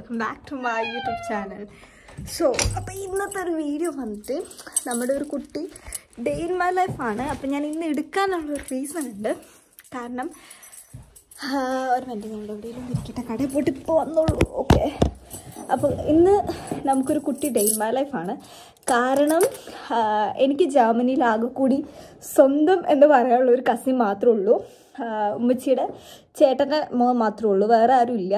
Welcome back to my YouTube channel so അപ്പോൾ ഇന്നത്തെ ഒരു വീഡിയോ വന്നിട്ട് നമ്മുടെ ഒരു കുട്ടി ഡേ ഇൻ മൈ ലൈഫാണ് അപ്പോൾ ഞാൻ ഇന്ന് എടുക്കാനുള്ള ഒരു റീസൺ ഉണ്ട് കാരണം ആ, ഒരു മിനിറ്റ് ഞങ്ങൾ എവിടെയെങ്കിലും ഇരിക്കട്ടെ കടയിൽ പോയിട്ട് ഇപ്പോൾ വന്നോളൂ ഓക്കെ അപ്പോൾ ഇന്ന് നമുക്കൊരു കുട്ടി ഡേ ഇൻ മൈ ലൈഫാണ് കാരണം ആ, എനിക്ക് ജർമ്മനിയിൽ ആകെ കൂടി സ്വന്തം എന്ന് പറയാനുള്ള ഒരു കസിൻ മാത്രമേ ഉള്ളൂ ആ, ഉമ്മച്ചിയുടെ ചേട്ടൻ്റെ മോൻ മാത്രമേ ഉള്ളൂ വേറെ ആരും ഇല്ല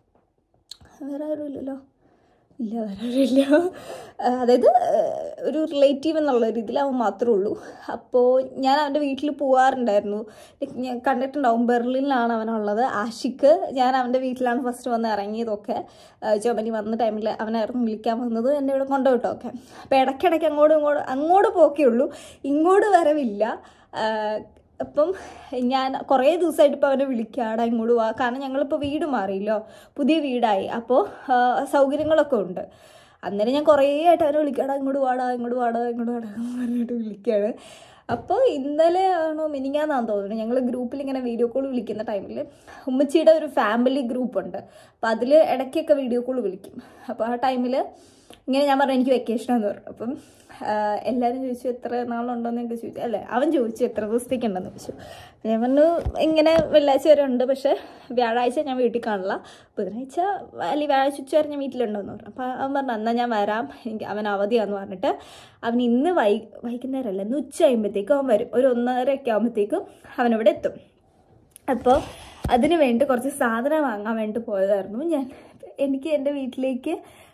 വേറെ ആരും ഇല്ലല്ലോ ഇല്ല വേറെ ആരും ഇല്ല ആ, അതായത് ആ, ഒരു റിലേറ്റീവ് എന്നുള്ള രീതിയിൽ അവൻ മാത്രമേ ഉള്ളൂ അപ്പോൾ ഞാൻ അവൻ്റെ വീട്ടിൽ പോകാറുണ്ടായിരുന്നു Like ഞാൻ കണ്ടിട്ടുണ്ടാവും ബെർലിനിലാണ് അവനുള്ളത് ആഷിക്ക് ഞാൻ അവൻ്റെ വീട്ടിലാണ് ഫസ്റ്റ് വന്ന് ഇറങ്ങിയതൊക്കെ ആ, ജർമ്മനി വന്ന ടൈമിൽ അവനായിരുന്നു വിളിക്കാൻ വന്നത് എന്നെ ഇവിടെ കൊണ്ടുപോയിട്ടൊക്കെ അപ്പോൾ ഇടയ്ക്കിടയ്ക്ക് അങ്ങോട്ടും ഇങ്ങോട്ടും അങ്ങോട്ട് പോക്കേ ഉള്ളൂ ഇങ്ങോട്ട് വരവില്ല ആ, അപ്പം ഞാൻ കുറേ ദിവസമായിട്ട് ഇപ്പോൾ അവനെ വിളിക്കാടാ ഇങ്ങോട്ട് പോവാ കാരണം ഞങ്ങളിപ്പോൾ വീട് മാറിയല്ലോ പുതിയ വീടായി അപ്പോൾ സൗകര്യങ്ങളൊക്കെ ഉണ്ട് അന്നേരം ഞാൻ കുറേ ആയിട്ട് അവനെ വിളിക്കാടാ ഇങ്ങോട്ട് വാടാ ഇങ്ങോട്ട് വാടാ ഇങ്ങോട്ട് വാടാ എന്ന് പറഞ്ഞിട്ട് വിളിക്കുകയാണ് അപ്പോൾ ഇന്നലെ ആണോ മിനിങ്ങാന്നാന്ന് തോന്നുന്നു ഞങ്ങൾ ഗ്രൂപ്പിൽ ഇങ്ങനെ വീഡിയോ കോൾ വിളിക്കുന്ന ടൈമിൽ ഉമ്മച്ചിയുടെ ഒരു ഫാമിലി ഗ്രൂപ്പ് ഉണ്ട് അപ്പോൾ അതിൽ ഇടയ്ക്കൊക്കെ വീഡിയോ കോൾ വിളിക്കും അപ്പോൾ ആ ടൈമിൽ ഇങ്ങനെ ഞാൻ പറഞ്ഞു എനിക്ക് വെക്കേഷനാന്ന് പറഞ്ഞു അപ്പം ആഹ് എല്ലാവരും ചോദിച്ചു എത്ര നാളുണ്ടോന്ന് എനിക്ക് ചോദിച്ചു അല്ലേ അവൻ ചോദിച്ചു എത്ര ദിവസത്തേക്ക് ഉണ്ടെന്ന് ചോദിച്ചു അപ്പോൾ ഞാൻ പറഞ്ഞു ഇങ്ങനെ വെള്ളിയാഴ്ച വരെ ഉണ്ട് പക്ഷേ വ്യാഴാഴ്ച ഞാൻ വീട്ടിൽ കാണില്ല ബുധനാഴ്ച അല്ലെങ്കിൽ വ്യാഴാഴ്ച ഉച്ച വരെ ഞാൻ വീട്ടിലുണ്ടോന്ന് പറഞ്ഞു അപ്പോൾ അവൻ പറഞ്ഞു എന്നാൽ ഞാൻ വരാം എനിക്ക് അവൻ അവധിയാന്ന് പറഞ്ഞിട്ട് അവൻ ഇന്ന് വൈ വൈകുന്നേരമല്ല ഇന്ന് ഉച്ച കഴിയുമ്പോഴത്തേക്കും അവൻ വരും ഒരു ഒന്നര ഒക്കെ ആകുമ്പോഴത്തേക്കും അവനിവിടെ എത്തും അപ്പോൾ അതിന് വേണ്ടി കുറച്ച് സാധനം വാങ്ങാൻ വേണ്ടി പോയതായിരുന്നു ഞാൻ എനിക്ക് എൻ്റെ വീട്ടിലേക്ക്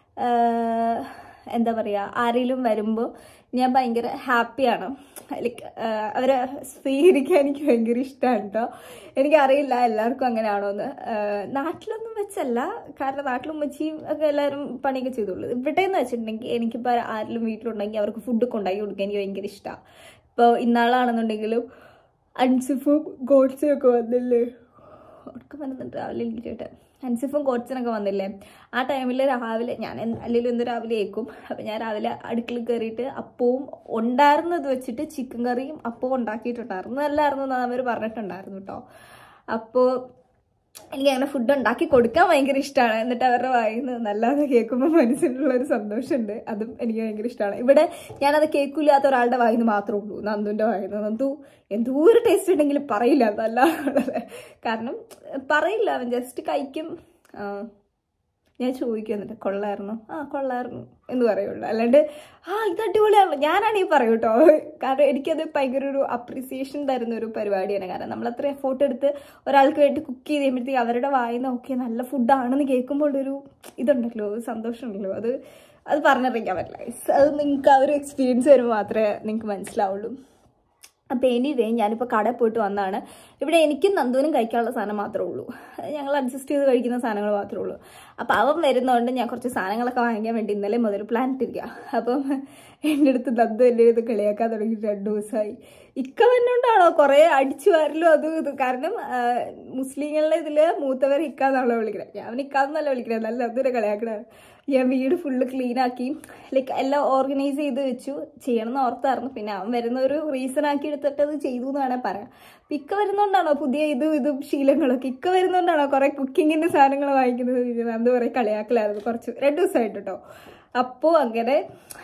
ആഹ്, എന്താ പറയുക ആരെങ്കിലും വരുമ്പോൾ ഞാൻ ഭയങ്കര ഹാപ്പിയാണ് ലൈക്ക് അവരെ സ്വീകരിക്കാൻ എനിക്ക് ഭയങ്കര ഇഷ്ടമാണ് കേട്ടോ എനിക്കറിയില്ല എല്ലാവർക്കും അങ്ങനെയാണോ എന്ന് ആഹ്, നാട്ടിലൊന്നും വെച്ചല്ല കാരണം നാട്ടിലും ഉമ്മച്ചിയും ഒക്കെ എല്ലാവരും പണിയൊക്കെ ചെയ്തോളൂ ഇവിടെ എന്ന് വെച്ചിട്ടുണ്ടെങ്കിൽ എനിക്കിപ്പോൾ ആരെങ്കിലും വീട്ടിലുണ്ടെങ്കിൽ അവർക്ക് ഫുഡൊക്കെ ഉണ്ടാക്കി കൊടുക്കാൻ എനിക്ക് ഭയങ്കര ഇഷ്ടമാണ് ഇപ്പോൾ ഇന്നാളാണെന്നുണ്ടെങ്കിലും അൻസിഫും ഗോഡ്സും ഒക്കെ വന്നില്ലേ ഒക്കെ വരുന്നുണ്ട് രാവിലെ എണീറ്റിട്ട് അൻസിഫും കോച്ചനൊക്കെ വന്നില്ലേ ആ ടൈമിൽ രാവിലെ ഞാൻ എന്ത് അല്ലെങ്കിൽ എന്ത് രാവിലെ ഏക്കും അപ്പം ഞാൻ രാവിലെ അടുക്കളയിൽ കയറിയിട്ട് അപ്പവും ഉണ്ടായിരുന്നത് വെച്ചിട്ട് ചിക്കൻ കറിയും അപ്പവും ഉണ്ടാക്കിയിട്ടുണ്ടായിരുന്നു നല്ലായിരുന്നു എന്ന് അവർ പറഞ്ഞിട്ടുണ്ടായിരുന്നു കേട്ടോ അപ്പോൾ എനിക്ക് അങ്ങനെ ഫുഡ് ഉണ്ടാക്കി കൊടുക്കാൻ ഭയങ്കര ഇഷ്ടമാണ് എന്നിട്ട് അവരുടെ വായിന്ന് നല്ലത് കേൾക്കുമ്പോൾ മനസ്സിലുള്ള ഒരു സന്തോഷമുണ്ട് അതും എനിക്ക് ഭയങ്കര ഇഷ്ടമാണ് ഇവിടെ ഞാനത് കേൾക്കില്ലാത്ത ഒരാളുടെ വായിന്ന് മാത്രമേ ഉള്ളൂ നന്ദുവിൻ്റെ വായിന്ന് നന്ദു എന്തോ ഒരു ടേസ്റ്റ് ഉണ്ടെങ്കിലും പറയില്ല നല്ല കാരണം പറയില്ല അവൻ ജസ്റ്റ് കഴിക്കും ആ, ഞാൻ ചോദിക്കും എന്നിട്ട് കൊള്ളായിരുന്നു ആ കൊള്ളായിരുന്നു എന്ന് പറയുള്ളൂ അല്ലാണ്ട് ആ ഇത് അടിപൊളിയാണല്ലോ ഞാനാണെങ്കിൽ പറയൂ കേട്ടോ കാരണം എനിക്കത് ഭയങ്കര ഒരു അപ്രിസിയേഷൻ തരുന്ന ഒരു പരിപാടിയാണ് കാരണം നമ്മൾ അത്ര എഫോർട്ട് എടുത്ത് ഒരാൾക്ക് വേണ്ടി കുക്ക് ചെയ്ത് കഴിയുമ്പോഴത്തേക്ക് അവരുടെ വായി നോക്കിയ നല്ല ഫുഡാണെന്ന് കേൾക്കുമ്പോൾ ഒരു ഇതുണ്ടല്ലോ ഒരു സന്തോഷമുണ്ടല്ലോ അത് അത് പറഞ്ഞറിയിക്കാൻ പറ്റില്ല അത് നിങ്ങൾക്ക് ആ ഒരു എക്സ്പീരിയൻസ് വരുമ്പോൾ മാത്രമേ നിങ്ങൾക്ക് മനസ്സിലാവുള്ളൂ അപ്പോൾ എനിവേ ഞാനിപ്പോൾ കടയിൽ പോയിട്ട് വന്നതാണ് ഇവിടെ എനിക്കും നന്ദുവിനും കഴിക്കാനുള്ള സാധനം മാത്രമേ ഉള്ളൂ ഞങ്ങൾ അഡ്ജസ്റ്റ് ചെയ്ത് കഴിക്കുന്ന സാധനങ്ങൾ മാത്രമേ ഉള്ളൂ അപ്പോൾ അവൻ വരുന്നതുകൊണ്ട് ഞാൻ കുറച്ച് സാധനങ്ങളൊക്കെ വാങ്ങിക്കാൻ വേണ്ടി ഇന്നലെ മുതൽ പ്ലാൻ ഇട്ടിരിക്കുക അപ്പം എൻ്റെ അടുത്ത് നന്ദു എൻ്റെ അടുത്ത് കളിയാക്കാൻ തുടങ്ങി രണ്ട് ദിവസമായി ഇക്ക തന്നെയുണ്ടാണോ കുറേ അടിച്ചു വരലും അതും ഇത് കാരണം ആ, മുസ്ലിങ്ങളുടെ ഇതിൽ മൂത്തവർ ഇക്കാന്നാണല്ലോ വിളിക്കുന്നത് ഞാൻ ഇക്കാന്നല്ല വിളിക്കുന്നത് നല്ല അതൊരു കളിയാക്കണ ഞാൻ വീട് ഫുള്ള് ക്ലീൻ ആക്കി ലൈക്ക് എല്ലാം ഓർഗനൈസ് ചെയ്ത് വെച്ചു ചെയ്യണം എന്ന് ഓർത്തായിരുന്നു പിന്നെ അവൻ വരുന്ന ഒരു റീസൺ ആക്കി എടുത്തിട്ട് അത് ചെയ്തു എന്ന് വേണേൽ പറയാം അപ്പൊ ഇക്ക വരുന്നോണ്ടാണോ പുതിയ ഇതും ഇതും ശീലങ്ങളൊക്കെ ഇക്ക വരുന്നോണ്ടാണോ കുറെ കുക്കിങ്ങിന്റെ സാധനങ്ങൾ വാങ്ങിക്കുന്നത് ഇത് അന്ന് കുറെ കളിയാക്കലായിരുന്നു കുറച്ച് രണ്ട് ദിവസമായിട്ട് കേട്ടോ അപ്പോൾ അങ്ങനെ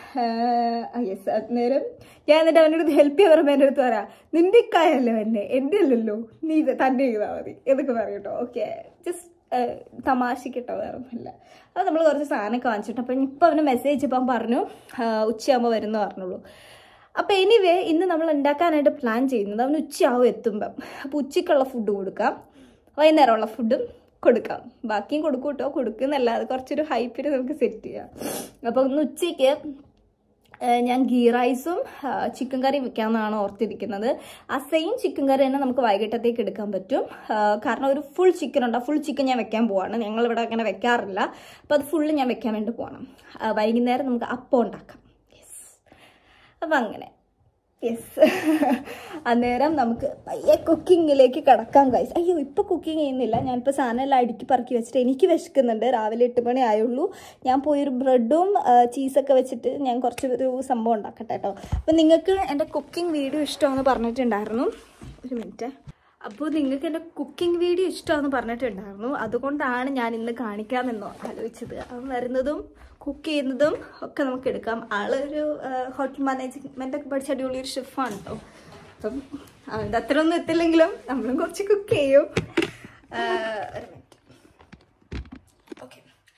യെസ് അന്നേരം ഞാൻ എന്നിട്ട് അവനോട് ഹെൽപ്പ് ചെയ്യാൻ പറയുമ്പോൾ എൻ്റെ അടുത്ത് പറയാം നിന്റെ ഇക്കായല്ലേ എന്നെ എൻ്റെ അല്ലല്ലോ നീ ഇത് തന്നെ ചെയ്താൽ മതി എന്നൊക്കെ പറയും കേട്ടോ ഓക്കെ ജസ്റ്റ് തമാശക്കിട്ടോ വേറെ ഒന്നുമില്ല അത് നമ്മൾ കുറച്ച് സാധനമൊക്കെ വാങ്ങിച്ചിട്ട് അപ്പം ഇപ്പം അവന് മെസ്സേജ് ഇപ്പം പറഞ്ഞു ആ, ഉച്ചയാകുമ്പോൾ വരുന്ന പറഞ്ഞുള്ളൂ അപ്പോൾ എനിവേ ഇന്ന് നമ്മൾ ഉണ്ടാക്കാനായിട്ട് പ്ലാൻ ചെയ്യുന്നത് അവന് ഉച്ചയാവും എത്തുമ്പം അപ്പോൾ ഉച്ചയ്ക്കുള്ള ഫുഡ് കൊടുക്കാം വൈകുന്നേരമുള്ള ഫുഡും കൊടുക്കാം ബാക്കിയും കൊടുക്കും കേട്ടോ കൊടുക്കുന്നല്ല അത് കുറച്ചൊരു ഹൈപ്പിൽ നമുക്ക് സെറ്റ് ചെയ്യാം അപ്പോൾ ഇന്ന് ഉച്ചയ്ക്ക് ഏഹ് ഞാൻ ഗീ റൈസും ചിക്കൻ കറിയും വെക്കാമെന്നാണ് ഓർത്തിരിക്കുന്നത് ആ സെയിം ചിക്കൻ കറി തന്നെ നമുക്ക് വൈകിട്ടത്തേക്ക് എടുക്കാൻ പറ്റും ആഹ് കാരണം ഒരു ഫുൾ ചിക്കൻ ഉണ്ട് ഫുൾ ചിക്കൻ ഞാൻ വെക്കാൻ പോവാണ് ഞങ്ങളിവിടെ അങ്ങനെ വെക്കാറില്ല അപ്പോൾ അത് ഫുള്ള് ഞാൻ വെക്കാൻ വേണ്ടി പോകണം വൈകുന്നേരം നമുക്ക് അപ്പം ഉണ്ടാക്കാം യെസ് അപ്പം അങ്ങനെ യെസ് അന്നേരം നമുക്ക് പയ്യെ കുക്കിങ്ങിലേക്ക് കിടക്കാം ഗൈസ് അയ്യോ ഇപ്പോൾ കുക്കിംഗ് ചെയ്യുന്നില്ല ഞാനിപ്പോൾ സാധനം എല്ലാം അടുക്കി പറക്കി വെച്ചിട്ട് എനിക്ക് വിശക്കുന്നുണ്ട് രാവിലെ എട്ട് മണി ആയുള്ളൂ ഞാൻ പോയൊരു ബ്രെഡും ചീസൊക്കെ വെച്ചിട്ട് ഞാൻ കുറച്ച് ഒരു സംഭവം ഉണ്ടാക്കട്ടെ കേട്ടോ അപ്പം നിങ്ങൾക്ക് എൻ്റെ കുക്കിംഗ് വീഡിയോ ഇഷ്ടമെന്ന് പറഞ്ഞിട്ടുണ്ടായിരുന്നു ഒരു മിനിറ്റ് അപ്പോൾ നിങ്ങൾക്ക് എൻ്റെ കുക്കിംഗ് വീഡിയോ ഇഷ്ടമാണെന്ന് പറഞ്ഞിട്ടുണ്ടായിരുന്നു അതുകൊണ്ടാണ് ഞാൻ ഇന്ന് കാണിക്കാമെന്നോ ആലോചിച്ചത് അവൻ വരുന്നതും കുക്ക് ചെയ്യുന്നതും ഒക്കെ നമുക്ക് എടുക്കാം ആളൊരു ഹോട്ടൽ മാനേജ്മെൻ്റ് ഒക്കെ പഠിച്ച അടിപൊളി ഒരു ഷെഫാണ് കേട്ടോ അപ്പം അവൻ്റെ അത്ര ഒന്നും എത്തില്ലെങ്കിലും നമ്മളും കുറച്ച് കുക്ക് ചെയ്യും ആ, ഒരു മിനിറ്റ് ഓക്കെ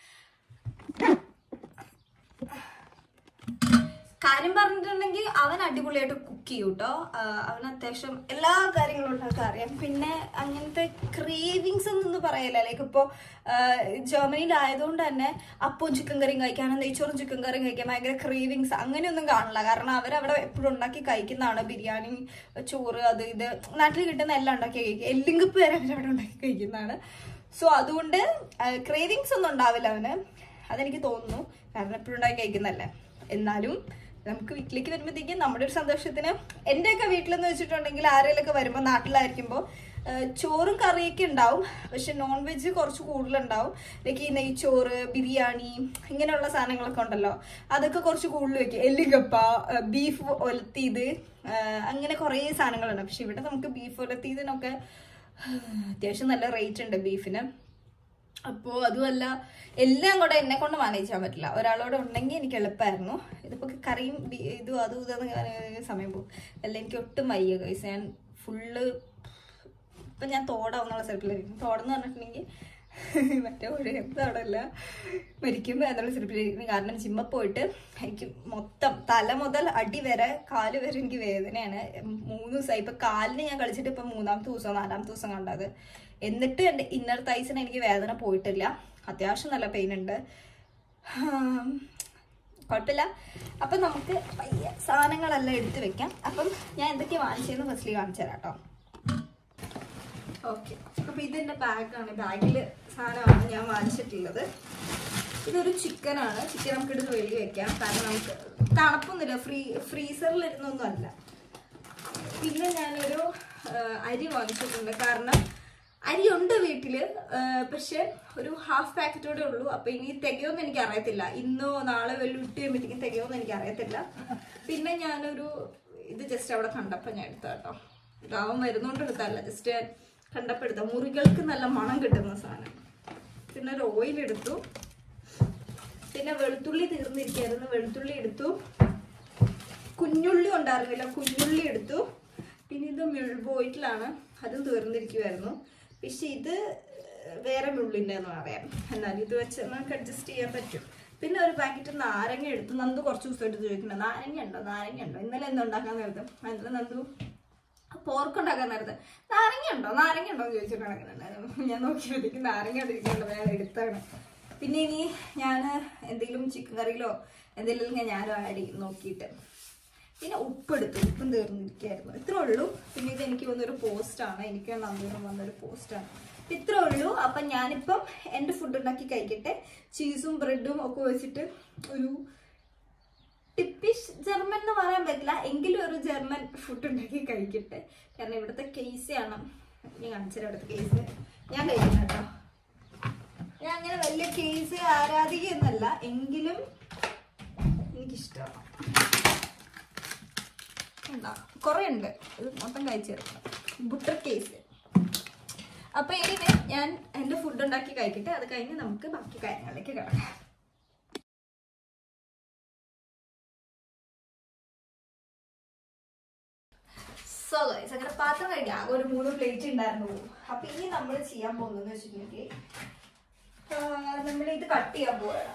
കാര്യം പറഞ്ഞിട്ടുണ്ടെങ്കിൽ അവൻ അടിപൊളിയായിട്ട് കുക്ക് ചെയ്യും കേട്ടോ അവൻ അത്യാവശ്യം എല്ലാ കാര്യങ്ങളും ഉണ്ടാക്കാൻ അറിയാം പിന്നെ അങ്ങനത്തെ ക്രേവിങ്സ് എന്നൊന്നും പറയില്ല ലൈക്ക് ഇപ്പോൾ ജർമ്മനിയിലായതുകൊണ്ട് തന്നെ അപ്പവും ചിക്കൻ കറിയും കഴിക്കാനും നെയ്ച്ചോറും ചിക്കൻ കറിയും കഴിക്കാൻ ഭയങ്കര ക്രേവിങ്സ് അങ്ങനെയൊന്നും കാണില്ല കാരണം അവരവിടെ എപ്പോഴും ഉണ്ടാക്കി കഴിക്കുന്നതാണ് ബിരിയാണി ചോറ് അത് ഇത് നാട്ടിൽ കിട്ടുന്ന എല്ലാം ഉണ്ടാക്കി കഴിക്കുക എല്ലിങ്കപ്പ് വരെ അവരവിടെ ഉണ്ടാക്കി കഴിക്കുന്നതാണ് സോ അതുകൊണ്ട് ക്രേവിങ്സ് ഒന്നും ഉണ്ടാവില്ല അവന് അതെനിക്ക് തോന്നുന്നു കാരണം എപ്പോഴും ഉണ്ടാക്കി കഴിക്കുന്നതല്ലേ എന്നാലും നമുക്ക് വീട്ടിലേക്ക് വരുമ്പോഴത്തേക്കും നമ്മുടെ ഒരു സന്തോഷത്തിന് എൻ്റെയൊക്കെ വീട്ടിലെന്ന് വെച്ചിട്ടുണ്ടെങ്കിൽ ആരെങ്കിലൊക്കെ വരുമ്പോൾ നാട്ടിലായിരിക്കുമ്പോൾ ചോറും കറിയൊക്കെ ഉണ്ടാവും പക്ഷെ നോൺ വെജ് കുറച്ച് കൂടുതലുണ്ടാവും ലൈക്ക് ഈ നെയ്ച്ചോറ് ബിരിയാണി ഇങ്ങനെയുള്ള സാധനങ്ങളൊക്കെ ഉണ്ടല്ലോ അതൊക്കെ കുറച്ച് കൂടുതൽ വെക്കും എല്ലുകപ്പ ബീഫ് ഒലത്തിയത് ആ, അങ്ങനെ കുറേ സാധനങ്ങളുണ്ട് പക്ഷെ ഇവിടെ നമുക്ക് ബീഫ് ഒലത്തിയതിനൊക്കെ അത്യാവശ്യം നല്ല റേറ്റ് ഉണ്ട് ബീഫിന് അപ്പോൾ അതുമല്ല എല്ലാം കൂടെ എന്നെ കൊണ്ട് മാനേജ് ചെയ്യാൻ പറ്റില്ല ഒരാളോട് ഉണ്ടെങ്കിൽ എനിക്ക് എളുപ്പമായിരുന്നു ഇതിപ്പോൾ കറിയും ബി- ഇതും അതും ഇതെന്ന് പറഞ്ഞ സമയം പോകും അല്ല എനിക്ക് ഒട്ടും വയ്യ കൈസ് ഞാൻ ഫുള്ള് ഇപ്പം ഞാൻ തോടാവുന്നുള്ള സ്ഥലത്തിലായിരിക്കും തോടെന്ന് പറഞ്ഞിട്ടുണ്ടെങ്കിൽ മറ്റേ ഒരു തോടല്ല മരിക്കുമ്പോൾ എന്നുള്ള സ്ഥലത്തിലായിരിക്കും കാരണം ജിമ്മ പോയിട്ട് എനിക്ക് മൊത്തം തല മുതൽ അടി വരെ കാല് വരെ എനിക്ക് വേദനയാണ് മൂന്ന് ദിവസമായി ഇപ്പം കാലിന് ഞാൻ കളിച്ചിട്ട് ഇപ്പം മൂന്നാമത്തെ ദിവസം നാലാമത്തെ ദിവസം കണ്ടത് എന്നിട്ട് എൻ്റെ ഇന്നർ തൈസിന് എനിക്ക് വേദന പോയിട്ടില്ല അത്യാവശ്യം നല്ല പെയിൻ ഉണ്ട് ആം, കുഴപ്പമില്ല അപ്പം നമുക്ക് പയ്യെ സാധനങ്ങളെല്ലാം എടുത്ത് വെക്കാം അപ്പം ഞാൻ എന്തൊക്കെയാണ് വാങ്ങിച്ചതെന്ന് ഫസ്റ്റിൽ കാണിച്ചു തരാം കേട്ടോ ഓക്കെ അപ്പൊ ഇതെന്റെ ബാഗാണ് ബാഗിൽ സാധനമാണ് ഞാൻ വാങ്ങിച്ചിട്ടുള്ളത് ഇതൊരു ചിക്കനാണ് ചിക്കൻ നമുക്ക് എടുത്ത് വെളി വെക്കാം കാരണം നമുക്ക് തണുപ്പൊന്നുമില്ല ഫ്രീ ഫ്രീസറിൽ ഇരുന്നൊന്നും അല്ല പിന്നെ ഞാനൊരു ആ, അരി വാങ്ങിച്ചിട്ടുണ്ട് കാരണം അരി ഉണ്ട് വീട്ടില് ആ, പക്ഷെ ഒരു ഹാഫ് പാക്കറ്റോടെ ഉള്ളൂ അപ്പൊ ഇനി തികയോന്ന് എനിക്ക് അറിയത്തില്ല ഇന്നോ നാളെ വല്ല ഇട്ട് കഴിയുമ്പോഴത്തേക്കും തികയോന്ന് എനിക്ക് അറിയത്തില്ല പിന്നെ ഞാനൊരു ഇത് ജസ്റ്റ് അവിടെ കണ്ടപ്പോ ഞാൻ എടുത്ത കേട്ടോ രാവം വരുന്നോണ്ട് എടുത്തല്ല ജസ്റ്റ് കണ്ടപ്പോ എടുത്ത മുറികൾക്ക് നല്ല മണം കിട്ടുന്ന സാധനം പിന്നെ ഒരു ഓയിൽ എടുത്തു പിന്നെ വെളുത്തുള്ളി തീർന്നിരിക്കായിരുന്നു വെളുത്തുള്ളി എടുത്തു കുഞ്ഞുള്ളി ഉണ്ടായിരുന്നില്ല കുഞ്ഞുള്ളി എടുത്തു പിന്നെ ഇത് മിൾബോയിറ്റിലാണ് അതും തീർന്നിരിക്കുമായിരുന്നു പക്ഷെ ഇത് വേറെ മുള്ളിൻ്റെ എന്ന് പറയാം എന്നാൽ ഇത് വെച്ച് നമുക്ക് അഡ്ജസ്റ്റ് ചെയ്യാൻ പറ്റും പിന്നെ ഒരു പാക്കറ്റ് നാരങ്ങ എടുത്തു നന്ദു കുറച്ച് ദിവസമായിട്ട് ചോദിക്കണം നാരങ്ങ ഉണ്ടോ നാരങ്ങ ഉണ്ടോ ഇന്നലെ എന്താ ഉണ്ടാക്കാൻ നേരത്തെ ഇന്നലെ നന്ദു പോർക്ക് ഉണ്ടാക്കാൻ നേരത്തെ നാരങ്ങ ഉണ്ടോ നാരങ്ങ ഉണ്ടോ എന്ന് ചോദിച്ചിട്ട് നടക്കുന്നുണ്ടായിരുന്നു ഞാൻ നോക്കിയപ്പോഴത്തേക്ക് നാരങ്ങ ഇരിക്കുന്നുണ്ട് വേറെ എടുത്താണ് പിന്നെ ഇനി ഞാൻ എന്തെങ്കിലും ചിക്കൻ കറിയിലോ എന്തെങ്കിലും ഞാനും ആഡ് ചെയ്യും നോക്കിയിട്ട് പിന്നെ ഉപ്പെടുത്തു ഉപ്പും തീർന്നിരിക്കുകയായിരുന്നു ഇത്രേ ഉള്ളൂ പിന്നെ ഇത് എനിക്ക് വന്നൊരു പോസ്റ്റാണ് എനിക്ക് നന്ദിനും വന്നൊരു പോസ്റ്റാണ് ഇത്രേ ഉള്ളൂ അപ്പം ഞാനിപ്പം എൻ്റെ ഫുഡ് ഉണ്ടാക്കി കഴിക്കട്ടെ ചീസും ബ്രെഡും ഒക്കെ വെച്ചിട്ട് ഒരു ടിപ്പിഷ് ജർമ്മൻ എന്ന് പറയാൻ പറ്റില്ല എങ്കിലും ഒരു ജർമ്മൻ ഫുഡ് ഉണ്ടാക്കി കഴിക്കട്ടെ കാരണം ഇവിടുത്തെ കേസാണ് ഞാൻ കാണിച്ചു ഇവിടുത്തെ കേസ് ഞാൻ കഴിക്കുന്ന കേട്ടോ ഞാൻ അങ്ങനെ വലിയ കേസ് ആരാധികയൊന്നല്ല എങ്കിലും എനിക്കിഷ്ടമാണ് ഉണ്ടാ കുറേ ഉണ്ട് ഇത് മൊത്തം കഴിച്ചെടുക്കണം ബുട്ടർ കേസ് അപ്പൊ ഇനി ഞാൻ എൻ്റെ ഫുഡ് ഉണ്ടാക്കി കഴിക്കട്ടെ അത് കഴിഞ്ഞ് നമുക്ക് ബാക്കി കാര്യങ്ങളിലേക്ക് കിടക്കാം സോ ഗൈസ് അങ്ങനെ പാത്രം കഴിക്കാം ആകെ ഒരു മൂന്ന് പ്ലേറ്റ് ഉണ്ടായിരുന്നു അപ്പൊ ഇനി നമ്മൾ ചെയ്യാൻ പോകുന്നതെന്ന് വെച്ചിട്ടുണ്ടെങ്കിൽ നമ്മൾ ഇത് കട്ട് ചെയ്യാൻ പോവാണ്